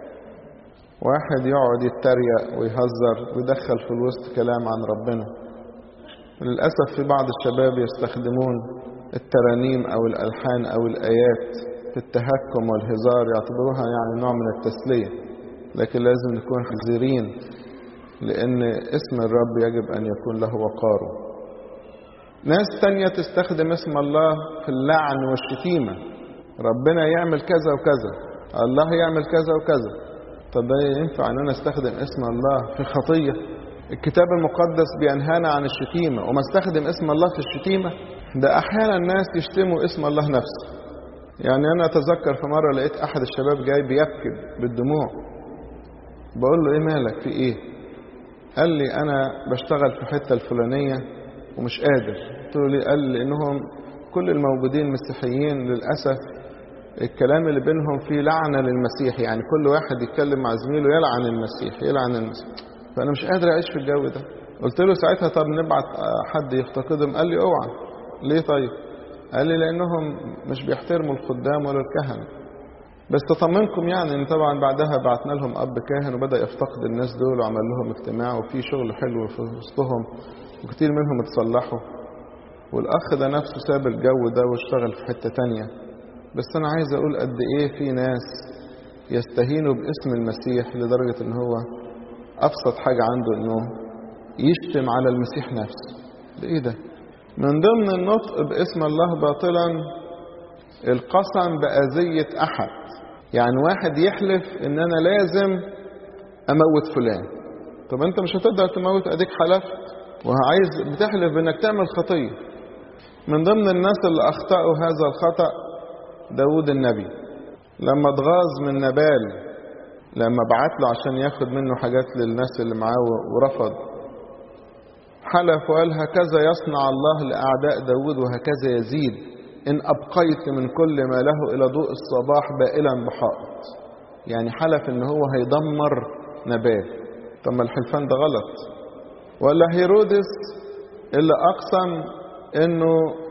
واحد يقعد يتريق ويهزر ويدخل في الوسط كلام عن ربنا للأسف في بعض الشباب يستخدمون الترانيم أو الألحان أو الآيات في التهكم والهزار يعتبروها يعني نوع من التسلية لكن لازم نكون حذرين لأن اسم الرب يجب أن يكون له وقاره ناس تانية تستخدم اسم الله في اللعن والشتيمة ربنا يعمل كذا وكذا الله يعمل كذا وكذا طب ده ينفع ان انا استخدم اسم الله في خطية الكتاب المقدس بينهانا عن الشتيمة وما استخدم اسم الله في الشتيمة ده احيانا الناس يشتموا اسم الله نفسه يعني انا اتذكر في مرة لقيت احد الشباب جاي بيبكي بالدموع بقول له ايه مالك في ايه قال لي انا بشتغل في الحته الفلانيه ومش قادر قلت له ليه قال لي لانهم كل الموجودين مسيحيين للاسف الكلام اللي بينهم فيه لعنه للمسيح يعني كل واحد يتكلم مع زميله يلعن المسيح يلعن المسيح فانا مش قادر اعيش في الجو ده قلت له ساعتها طب نبعت حد يفتقدهم قال لي اوعى ليه طيب قال لي لانهم مش بيحترموا الخدام ولا الكهنه بس تطمنكم يعني ان طبعا بعدها بعتنا لهم اب كاهن وبدا يفتقد الناس دول وعمل لهم اجتماع وفي شغل حلو في وسطهم وكتير منهم اتصلحوا والاخ ده نفسه ساب الجو ده واشتغل في حته تانية بس انا عايز اقول قد ايه في ناس يستهينوا باسم المسيح لدرجه ان هو ابسط حاجه عنده انه يشتم على المسيح نفسه ده ايه ده من ضمن النطق باسم الله باطلا القسم بأذية أحد يعني واحد يحلف ان انا لازم اموت فلان طب انت مش هتقدر تموت اديك حلفت وعايز بتحلف بانك تعمل خطيه من ضمن الناس اللي اخطاوا هذا الخطا داود النبي لما اتغاظ من نبال لما بعت له عشان ياخد منه حاجات للناس اللي معاه ورفض حلف وقال هكذا يصنع الله لاعداء داود وهكذا يزيد إن أبقيت من كل ما له إلى ضوء الصباح بائلا بحائط يعني حلف إن هو هيدمر نبال طب ما الحلفان ده غلط ولا هيرودس اللي أقسم إنه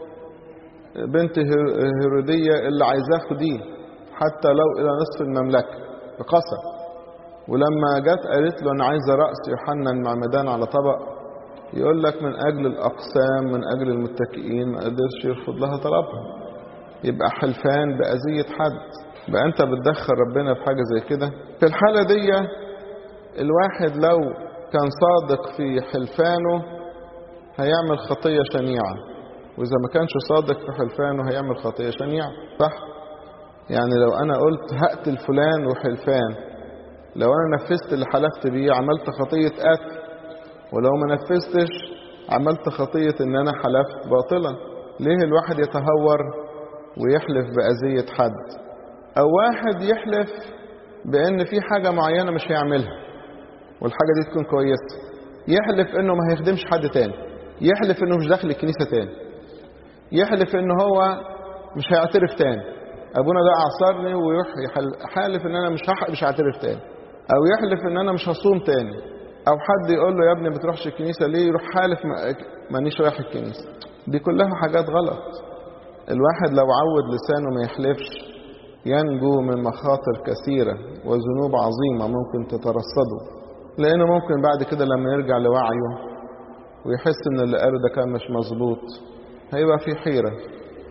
بنت هيرودية اللي عايزاه خديه حتى لو إلى نصف المملكة بقسم ولما جت قالت له أنا عايزة رأس يوحنا المعمدان على طبق يقول لك من أجل الأقسام من أجل المتكئين ما قدرش يرفض لها طلبها يبقى حلفان بأذية حد بقى أنت بتدخل ربنا في حاجة زي كده في الحالة دي الواحد لو كان صادق في حلفانه هيعمل خطية شنيعة وإذا ما كانش صادق في حلفانه هيعمل خطية شنيعة صح؟ يعني لو أنا قلت هقتل فلان وحلفان لو أنا نفذت اللي حلفت بيه عملت خطية قتل ولو ما نفذتش عملت خطية ان انا حلفت باطلا ليه الواحد يتهور ويحلف بأذية حد او واحد يحلف بان في حاجة معينة مش هيعملها والحاجة دي تكون كويسة يحلف انه ما هيخدمش حد تاني يحلف انه مش داخل الكنيسة تاني يحلف ان هو مش هيعترف تاني ابونا ده اعصرني ويروح حالف ان انا مش مش هعترف تاني او يحلف ان انا مش هصوم تاني او حد يقول له يا ابني ما بتروحش الكنيسه ليه يروح حالف مانيش رايح الكنيسه دي كلها حاجات غلط الواحد لو عود لسانه ما يحلفش ينجو من مخاطر كثيره وذنوب عظيمه ممكن تترصده لانه ممكن بعد كده لما يرجع لوعيه ويحس ان اللي قاله ده كان مش مظبوط هيبقى في حيره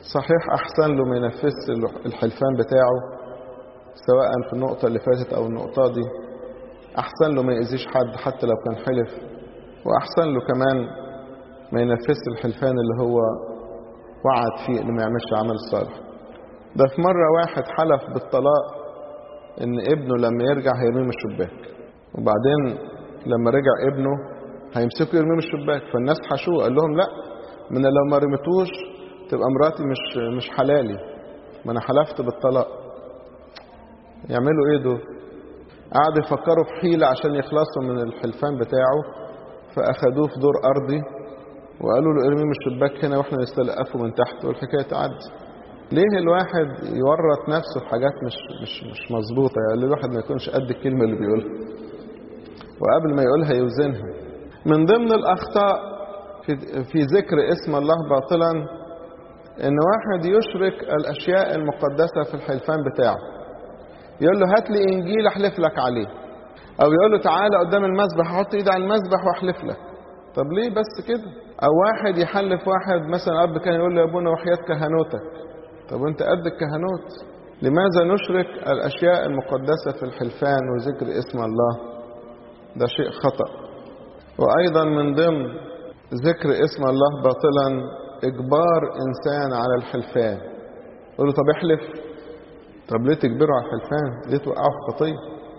صحيح أحسن له ما ينفذش الحلفان بتاعه سواء في النقطة اللي فاتت أو النقطة دي أحسن له ما يأذيش حد حتى لو كان حلف وأحسن له كمان ما ينفذش الحلفان اللي هو وعد فيه إنه ما يعملش عمل صالح ده في مرة واحد حلف بالطلاق إن ابنه لما يرجع هيرميه من الشباك وبعدين لما رجع ابنه هيمسكوا يرميه من الشباك فالناس حشوه قال لهم لا من لو ما رميتوش تبقى مراتي مش مش حلالي ما انا حلفت بالطلاق يعملوا ايه دول قعدوا يفكروا في حيلة عشان يخلصوا من الحلفان بتاعه فأخدوه في دور أرضي وقالوا له ارميه من الشباك هنا واحنا نستلقفه من تحت والحكاية تعدي ليه الواحد يورط نفسه في حاجات مش مش مش مظبوطة يعني الواحد ما يكونش قد الكلمة اللي بيقولها وقبل ما يقولها يوزنها من ضمن الأخطاء في, في ذكر اسم الله باطلا ان واحد يشرك الاشياء المقدسة في الحلفان بتاعه يقول له هات لي انجيل احلف لك عليه او يقول له تعالى قدام المسبح احط ايدي على المسبح واحلف لك طب ليه بس كده او واحد يحلف واحد مثلا اب كان يقول له يا ابونا وحياة كهنوتك طب وانت قد الكهنوت لماذا نشرك الاشياء المقدسة في الحلفان وذكر اسم الله ده شيء خطأ وايضا من ضمن ذكر اسم الله باطلا اجبار انسان على الحلفان يقول له طب احلف طب ليه تجبره على الحلفان ليه توقعه في خطيه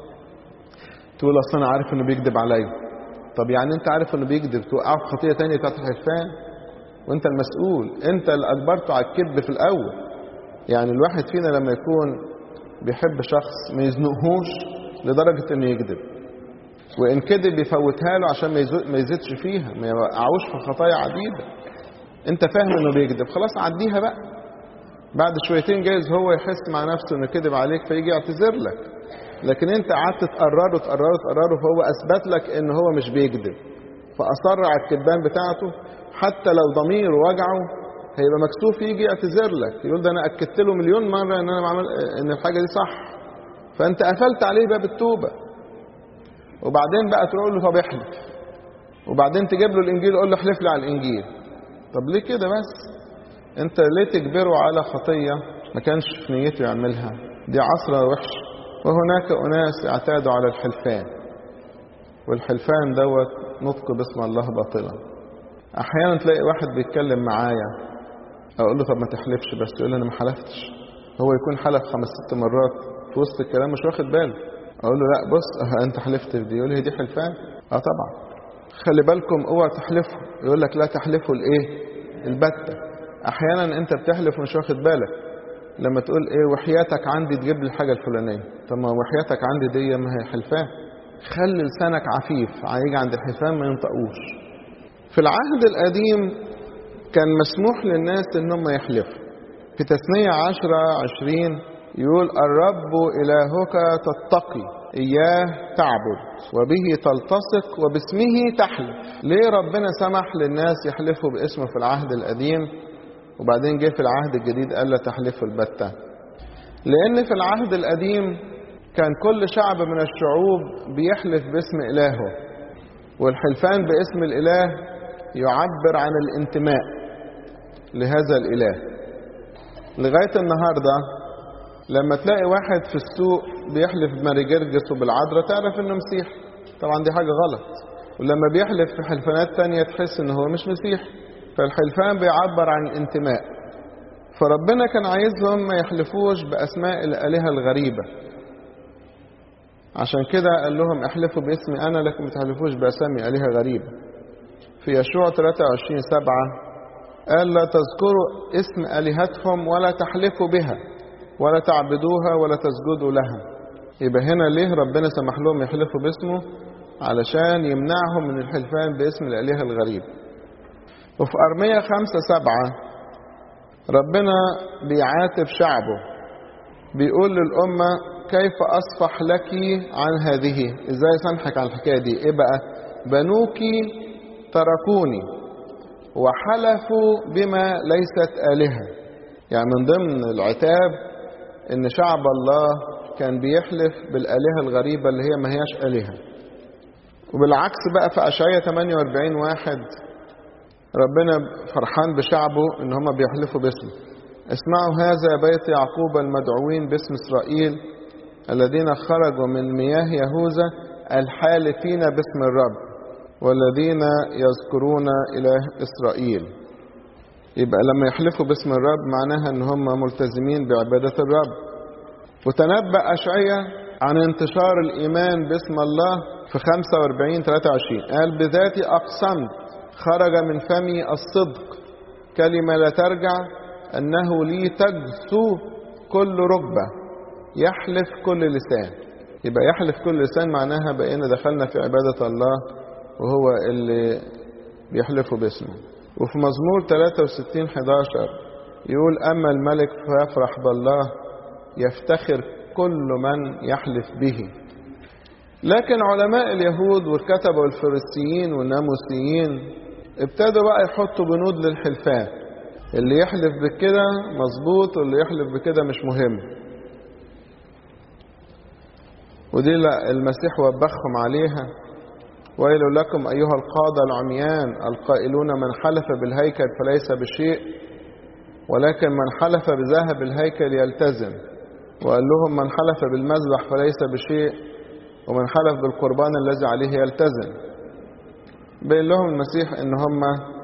تقول اصل انا عارف انه بيكذب عليا طب يعني انت عارف انه بيكذب توقعه في خطيه تانية بتاعت الحلفان وانت المسؤول انت اللي اجبرته على الكذب في الاول يعني الواحد فينا لما يكون بيحب شخص ما يزنقهوش لدرجه انه يكذب وان كذب يفوتها له عشان ما يزيدش فيها ما يوقعوش في خطايا عديده انت فاهم انه بيكذب خلاص عديها بقى بعد شويتين جايز هو يحس مع نفسه انه كذب عليك فيجي يعتذر لك لكن انت قعدت تقرره تقرره تقرره فهو اثبت لك ان هو مش بيكذب فاصر على الكذبان بتاعته حتى لو ضميره وجعه هيبقى مكسوف يجي يعتذر لك يقول ده انا اكدت له مليون مره ان انا بعمل ان الحاجه دي صح فانت قفلت عليه باب التوبه وبعدين بقى تقول له طب احلف وبعدين تجيب له الانجيل قول له احلف لي على الانجيل طب ليه كده بس انت ليه تجبره على خطيه ما كانش في نيته يعملها دي عصرة وحش وهناك أناس اعتادوا على الحلفان والحلفان دوت نطق باسم الله باطلا أحيانا تلاقي واحد بيتكلم معايا أقول له طب ما تحلفش بس يقول لي أنا ما حلفتش هو يكون حلف خمس ست مرات في وسط الكلام مش واخد باله أقول له لا بص اه أنت حلفت في دي يقول لي دي حلفان أه طبعا خلي بالكم اوعى تحلفوا يقول لك لا تحلفوا الايه البتة احيانا انت بتحلف ومش واخد بالك لما تقول ايه وحياتك عندي تجيب لي الحاجه الفلانيه طب ما وحياتك عندي دي ما هي حلفان خلي لسانك عفيف هيجي عند الحلفان ما ينطقوش في العهد القديم كان مسموح للناس انهم يحلفوا في تثنية عشرة عشرين يقول الرب إلهك تتقي إياه تعبد وبه تلتصق وباسمه تحلف ليه ربنا سمح للناس يحلفوا باسمه في العهد القديم وبعدين جه في العهد الجديد قال لا تحلفوا البتة لأن في العهد القديم كان كل شعب من الشعوب بيحلف باسم إلهه والحلفان باسم الإله يعبر عن الانتماء لهذا الإله لغاية النهاردة لما تلاقي واحد في السوق بيحلف بماري جرجس وبالعذراء تعرف انه مسيح طبعا دي حاجة غلط ولما بيحلف في حلفانات تانية تحس ان هو مش مسيح فالحلفان بيعبر عن الانتماء فربنا كان عايزهم ما يحلفوش بأسماء الآلهة الغريبة عشان كده قال لهم احلفوا باسمي أنا لكن ما تحلفوش بأسامي آلهة غريبة في يشوع 23 سبعة قال لا تذكروا اسم آلهتهم ولا تحلفوا بها ولا تعبدوها ولا تسجدوا لها يبقى هنا ليه ربنا سمح لهم يحلفوا باسمه علشان يمنعهم من الحلفان باسم الآلهة الغريبة وفي أرمية خمسة سبعة ربنا بيعاتب شعبه بيقول للأمة كيف أصفح لك عن هذه إزاي سامحك عن الحكاية دي إيه بقى بنوك تركوني وحلفوا بما ليست آلهة يعني من ضمن العتاب إن شعب الله كان بيحلف بالآلهة الغريبة اللي هي ما هياش آلهة وبالعكس بقى في أشعية 48 واحد ربنا فرحان بشعبه إن هم بيحلفوا باسمه اسمعوا هذا يا بيت يعقوب المدعوين باسم إسرائيل الذين خرجوا من مياه يهوذا الحالفين باسم الرب والذين يذكرون إله إسرائيل يبقى لما يحلفوا باسم الرب معناها ان هم ملتزمين بعبادة الرب وتنبأ أشعية عن انتشار الإيمان باسم الله في 45 23 قال بذاتي أقسمت خرج من فمي الصدق كلمة لا ترجع أنه لي تجثو كل ركبة يحلف كل لسان يبقى يحلف كل لسان معناها بقينا دخلنا في عبادة الله وهو اللي بيحلفوا باسمه وفي مزمور 63 11 يقول أما الملك فيفرح بالله يفتخر كل من يحلف به لكن علماء اليهود والكتبة والفريسيين والناموسيين ابتدوا بقى يحطوا بنود للحلفان اللي يحلف بكده مظبوط واللي يحلف بكده مش مهم ودي المسيح وبخهم عليها ويل لكم أيها القادة العميان القائلون من حلف بالهيكل فليس بشيء ولكن من حلف بذهب الهيكل يلتزم وقال لهم من حلف بالمذبح فليس بشيء ومن حلف بالقربان الذي عليه يلتزم بين لهم المسيح ان هم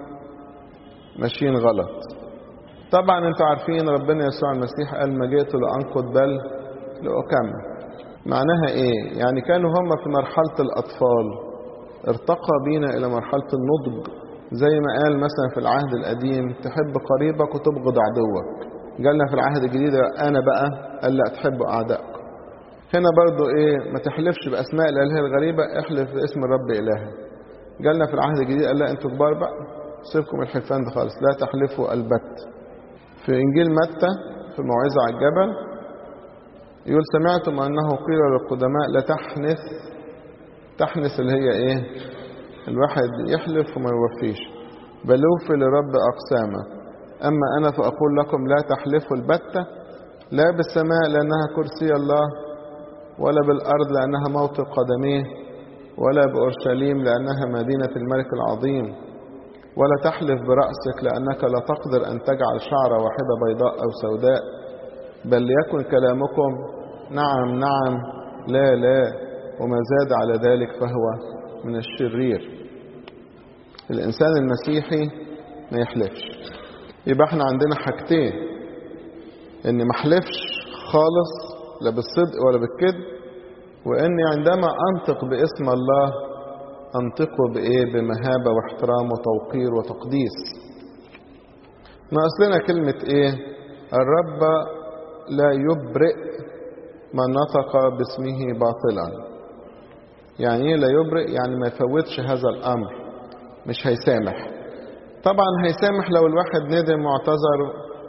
ماشيين غلط طبعا انتوا عارفين ربنا يسوع المسيح قال ما جئت لانقض بل لاكمل معناها ايه يعني كانوا هم في مرحله الاطفال ارتقى بينا الى مرحله النضج زي ما قال مثلا في العهد القديم تحب قريبك وتبغض عدوك قالنا في العهد الجديد انا بقى قال لا تحب اعدائك هنا برضو ايه ما تحلفش باسماء الالهه الغريبه احلف باسم الرب الهك قالنا في العهد الجديد قال لا انتوا كبار بقى سيبكم الحلفان ده خالص لا تحلفوا البت في انجيل متى في الموعظه على الجبل يقول سمعتم انه قيل للقدماء لا تحنث تحنث اللي هي ايه الواحد يحلف وما يوفيش بل اوفي لرب اقسامه اما انا فاقول لكم لا تحلفوا البتة لا بالسماء لانها كرسي الله ولا بالارض لانها موطئ قدميه ولا باورشليم لانها مدينه الملك العظيم ولا تحلف براسك لانك لا تقدر ان تجعل شعره واحده بيضاء او سوداء بل ليكن كلامكم نعم نعم لا لا وما زاد على ذلك فهو من الشرير الإنسان المسيحي ما يحلفش يبقى احنا عندنا حاجتين ان ما احلفش خالص لا بالصدق ولا بالكذب واني عندما انطق باسم الله انطقه بايه بمهابه واحترام وتوقير وتقديس ناقص لنا كلمه ايه الرب لا يبرئ من نطق باسمه باطلا يعني ايه لا يبرئ يعني ما يفوتش هذا الامر مش هيسامح طبعا هيسامح لو الواحد ندم واعتذر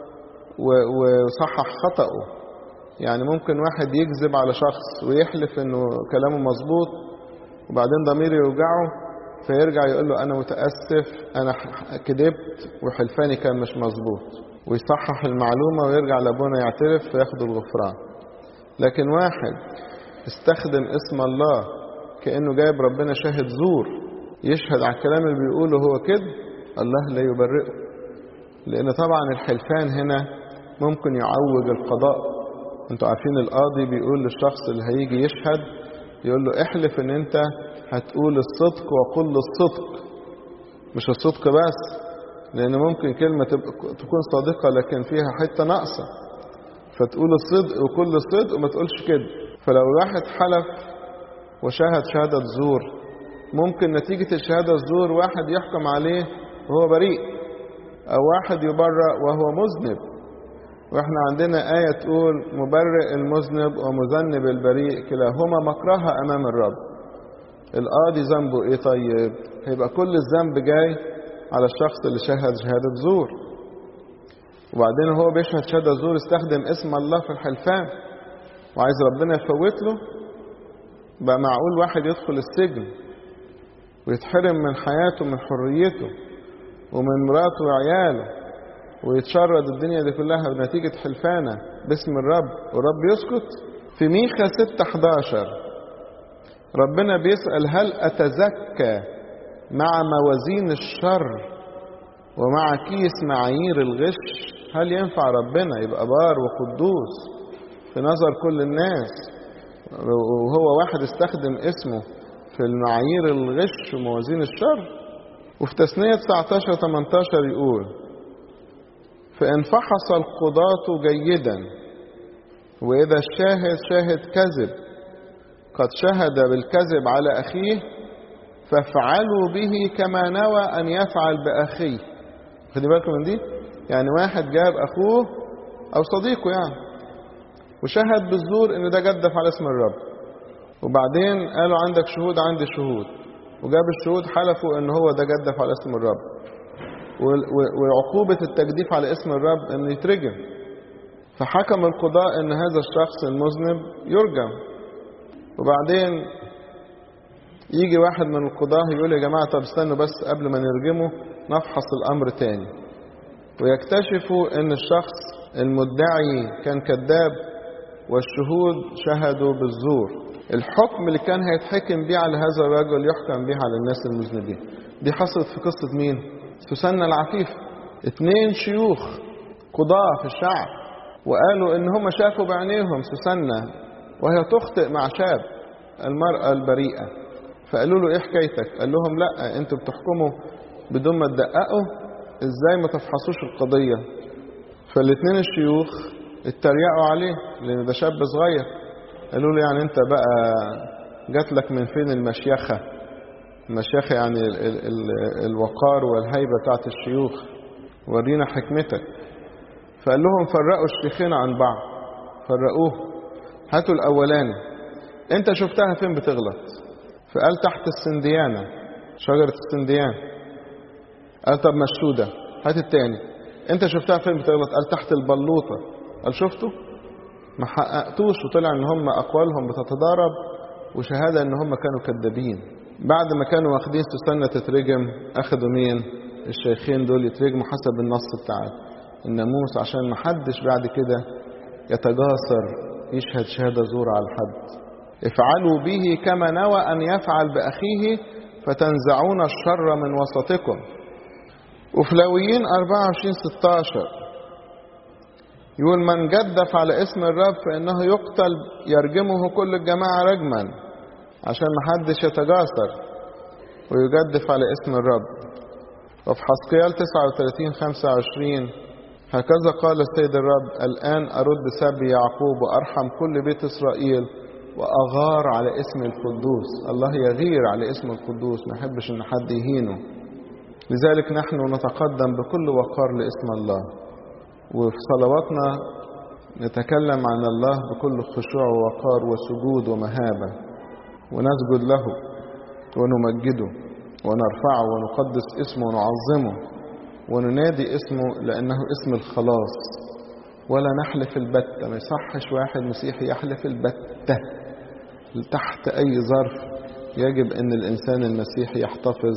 وصحح خطأه يعني ممكن واحد يكذب على شخص ويحلف انه كلامه مظبوط وبعدين ضميره يوجعه فيرجع يقول له انا متاسف انا كذبت وحلفاني كان مش مظبوط ويصحح المعلومه ويرجع لابونا يعترف فياخد الغفران لكن واحد استخدم اسم الله كانه جايب ربنا شاهد زور يشهد على الكلام اللي بيقوله هو كذب الله لا يبرئه لان طبعا الحلفان هنا ممكن يعوج القضاء انتوا عارفين القاضي بيقول للشخص اللي هيجي يشهد يقول له احلف ان انت هتقول الصدق وقل الصدق مش الصدق بس لان ممكن كلمة تكون صادقة لكن فيها حتة ناقصة فتقول الصدق وكل الصدق وما تقولش كده فلو الواحد حلف وشهد شهادة زور ممكن نتيجة الشهادة الزور واحد يحكم عليه وهو بريء أو واحد يبرأ وهو مذنب واحنا عندنا آية تقول مبرئ المذنب ومذنب البريء كلاهما مكرهة أمام الرب القاضي ذنبه إيه طيب هيبقى كل الذنب جاي على الشخص اللي شهد شهادة زور وبعدين هو بيشهد شهادة زور استخدم اسم الله في الحلفان وعايز ربنا يفوت له بقى معقول واحد يدخل السجن ويتحرم من حياته من حريته ومن مراته وعياله ويتشرد الدنيا دي كلها بنتيجة حلفانة باسم الرب والرب يسكت في ميخا 6 11 ربنا بيسأل هل أتزكى مع موازين الشر ومع كيس معايير الغش هل ينفع ربنا يبقى بار وقدوس في نظر كل الناس وهو واحد استخدم اسمه في المعايير الغش وموازين الشر وفي تثنية 19 18 يقول فإن فحص القضاة جيدا وإذا الشاهد شاهد كذب قد شهد بالكذب على أخيه فافعلوا به كما نوى أن يفعل بأخيه خدي بالكم من دي يعني واحد جاب أخوه أو صديقه يعني وشهد بالزور إن ده جدف على اسم الرب وبعدين قالوا عندك شهود عندي شهود وجاب الشهود حلفوا إن هو ده جدف على اسم الرب وعقوبة التجديف على اسم الرب إنه يترجم فحكم القضاء إن هذا الشخص المذنب يرجم وبعدين يجي واحد من القضاة يقول يا جماعة طب استنوا بس قبل ما نرجمه نفحص الأمر تاني ويكتشفوا ان الشخص المدعي كان كذاب والشهود شهدوا بالزور الحكم اللي كان هيتحكم بيه على هذا الرجل يحكم به على الناس المذنبين دي حصلت في قصة مين سوسنة العفيفة اتنين شيوخ قضاة في الشعب وقالوا ان هم شافوا بعينيهم سوسنة وهي تخطئ مع شاب المرأة البريئة فقالوا له ايه حكايتك قال لهم لا انتوا بتحكموا بدون ما تدققوا ازاي ما تفحصوش القضية فالاتنين الشيوخ اتريقوا عليه لان ده شاب صغير قالوا له يعني انت بقى جات لك من فين المشيخة المشيخة يعني ال ال ال الوقار والهيبة بتاعت الشيوخ ورينا حكمتك فقال لهم فرقوا الشيخين عن بعض فرقوه هاتوا الاولاني انت شفتها فين بتغلط فقال تحت السنديانة شجرة السنديان قال طب مشودة هات التاني انت شفتها فين بتغلط قال تحت البلوطة قال شفته ما حققتوش وطلع ان هم اقوالهم بتتضارب وشهادة ان هم كانوا كذابين بعد ما كانوا واخدين سوسنة تترجم اخدوا مين الشيخين دول يترجموا حسب النص بتاع الناموس عشان ما حدش بعد كده يتجاسر يشهد شهادة زور على الحد افعلوا به كما نوى ان يفعل باخيه فتنزعون الشر من وسطكم وفي لاويين 24 16 يقول من جدف على اسم الرب فإنه يقتل يرجمه كل الجماعة رجما عشان محدش يتجاسر ويجدف على اسم الرب وفي حسقيال 39 25 هكذا قال السيد الرب الآن أرد سبي يعقوب وأرحم كل بيت إسرائيل وأغار على اسم القدوس الله يغير على اسم القدوس ما يحبش إن حد يهينه لذلك نحن نتقدم بكل وقار لاسم الله وفي صلواتنا نتكلم عن الله بكل خشوع ووقار وسجود ومهابة ونسجد له ونمجده ونرفعه ونقدس اسمه ونعظمه وننادي اسمه لأنه اسم الخلاص ولا نحلف البتة ما يصحش واحد مسيحي يحلف البتة تحت أي ظرف يجب أن الإنسان المسيحي يحتفظ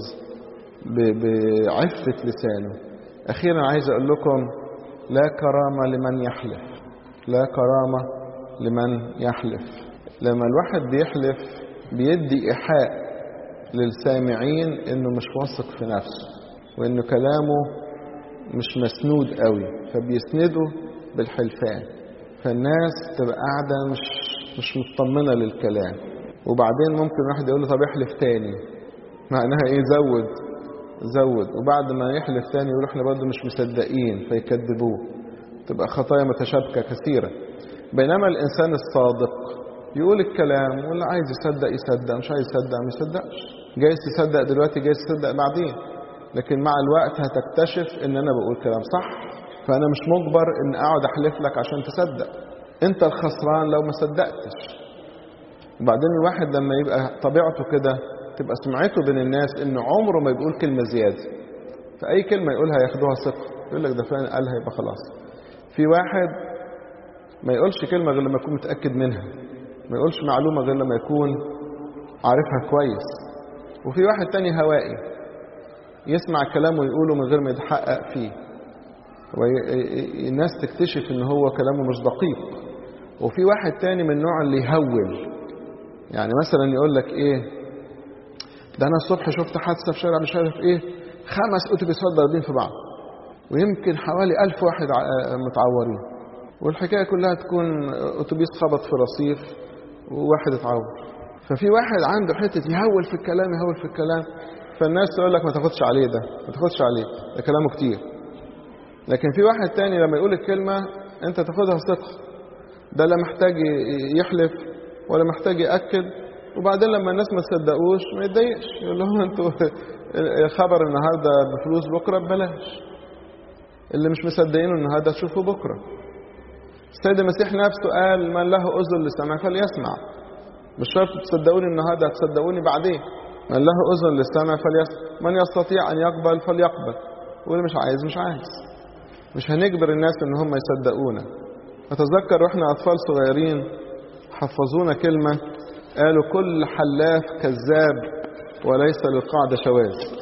بعفة لسانه أخيرا عايز أقول لكم لا كرامة لمن يحلف لا كرامة لمن يحلف لما الواحد بيحلف بيدي إيحاء للسامعين إنه مش واثق في نفسه وإنه كلامه مش مسنود قوي فبيسنده بالحلفان فالناس تبقى قاعدة مش مش مطمنة للكلام وبعدين ممكن واحد يقول له طب احلف تاني معناها ايه زود زود وبعد ما يحلف تاني يقول احنا برضه مش مصدقين فيكذبوه تبقى خطايا متشابكة كثيرة بينما الإنسان الصادق يقول الكلام واللي عايز يصدق يصدق مش عايز يصدق ما يصدقش جايز تصدق دلوقتي جايز تصدق بعدين لكن مع الوقت هتكتشف ان انا بقول كلام صح فانا مش مجبر ان اقعد احلف لك عشان تصدق انت الخسران لو ما صدقتش وبعدين الواحد لما يبقى طبيعته كده تبقى سمعته بين الناس انه عمره ما بيقول كلمه زياده فاي كلمه يقولها ياخدوها ثقه يقول لك ده فلان قالها يبقى خلاص في واحد ما يقولش كلمه غير لما يكون متاكد منها ما يقولش معلومه غير لما يكون عارفها كويس وفي واحد تاني هوائي يسمع كلامه ويقوله من غير ما يتحقق فيه والناس تكتشف ان هو كلامه مش دقيق وفي واحد تاني من النوع اللي يهول يعني مثلا يقول لك ايه ده انا الصبح شفت حادثه في شارع مش عارف ايه خمس اتوبيسات ضاربين في بعض ويمكن حوالي ألف واحد متعورين والحكاية كلها تكون أتوبيس خبط في رصيف وواحد اتعور ففي واحد عنده حتة يهول في الكلام يهول في الكلام فالناس تقول لك ما تاخدش عليه ده ما تاخدش عليه ده كلامه كتير لكن في واحد تاني لما يقول الكلمة انت تاخدها ثقة ده لا محتاج يحلف ولا محتاج يأكد وبعدين لما الناس ما تصدقوش ما يتضايقش يقول لهم انتوا خبر النهارده بفلوس بكره ببلاش اللي مش مصدقينه النهارده تشوفوا بكره السيد المسيح نفسه قال من له اذن للسمع فليسمع مش شرط تصدقوني النهارده هتصدقوني بعدين من له اذن للسمع فليسمع من يستطيع ان يقبل فليقبل واللي مش عايز مش عايز مش هنجبر الناس ان هم يصدقونا اتذكر واحنا اطفال صغيرين حفظونا كلمه قالوا كل حلاف كذاب وليس للقاعده شواذ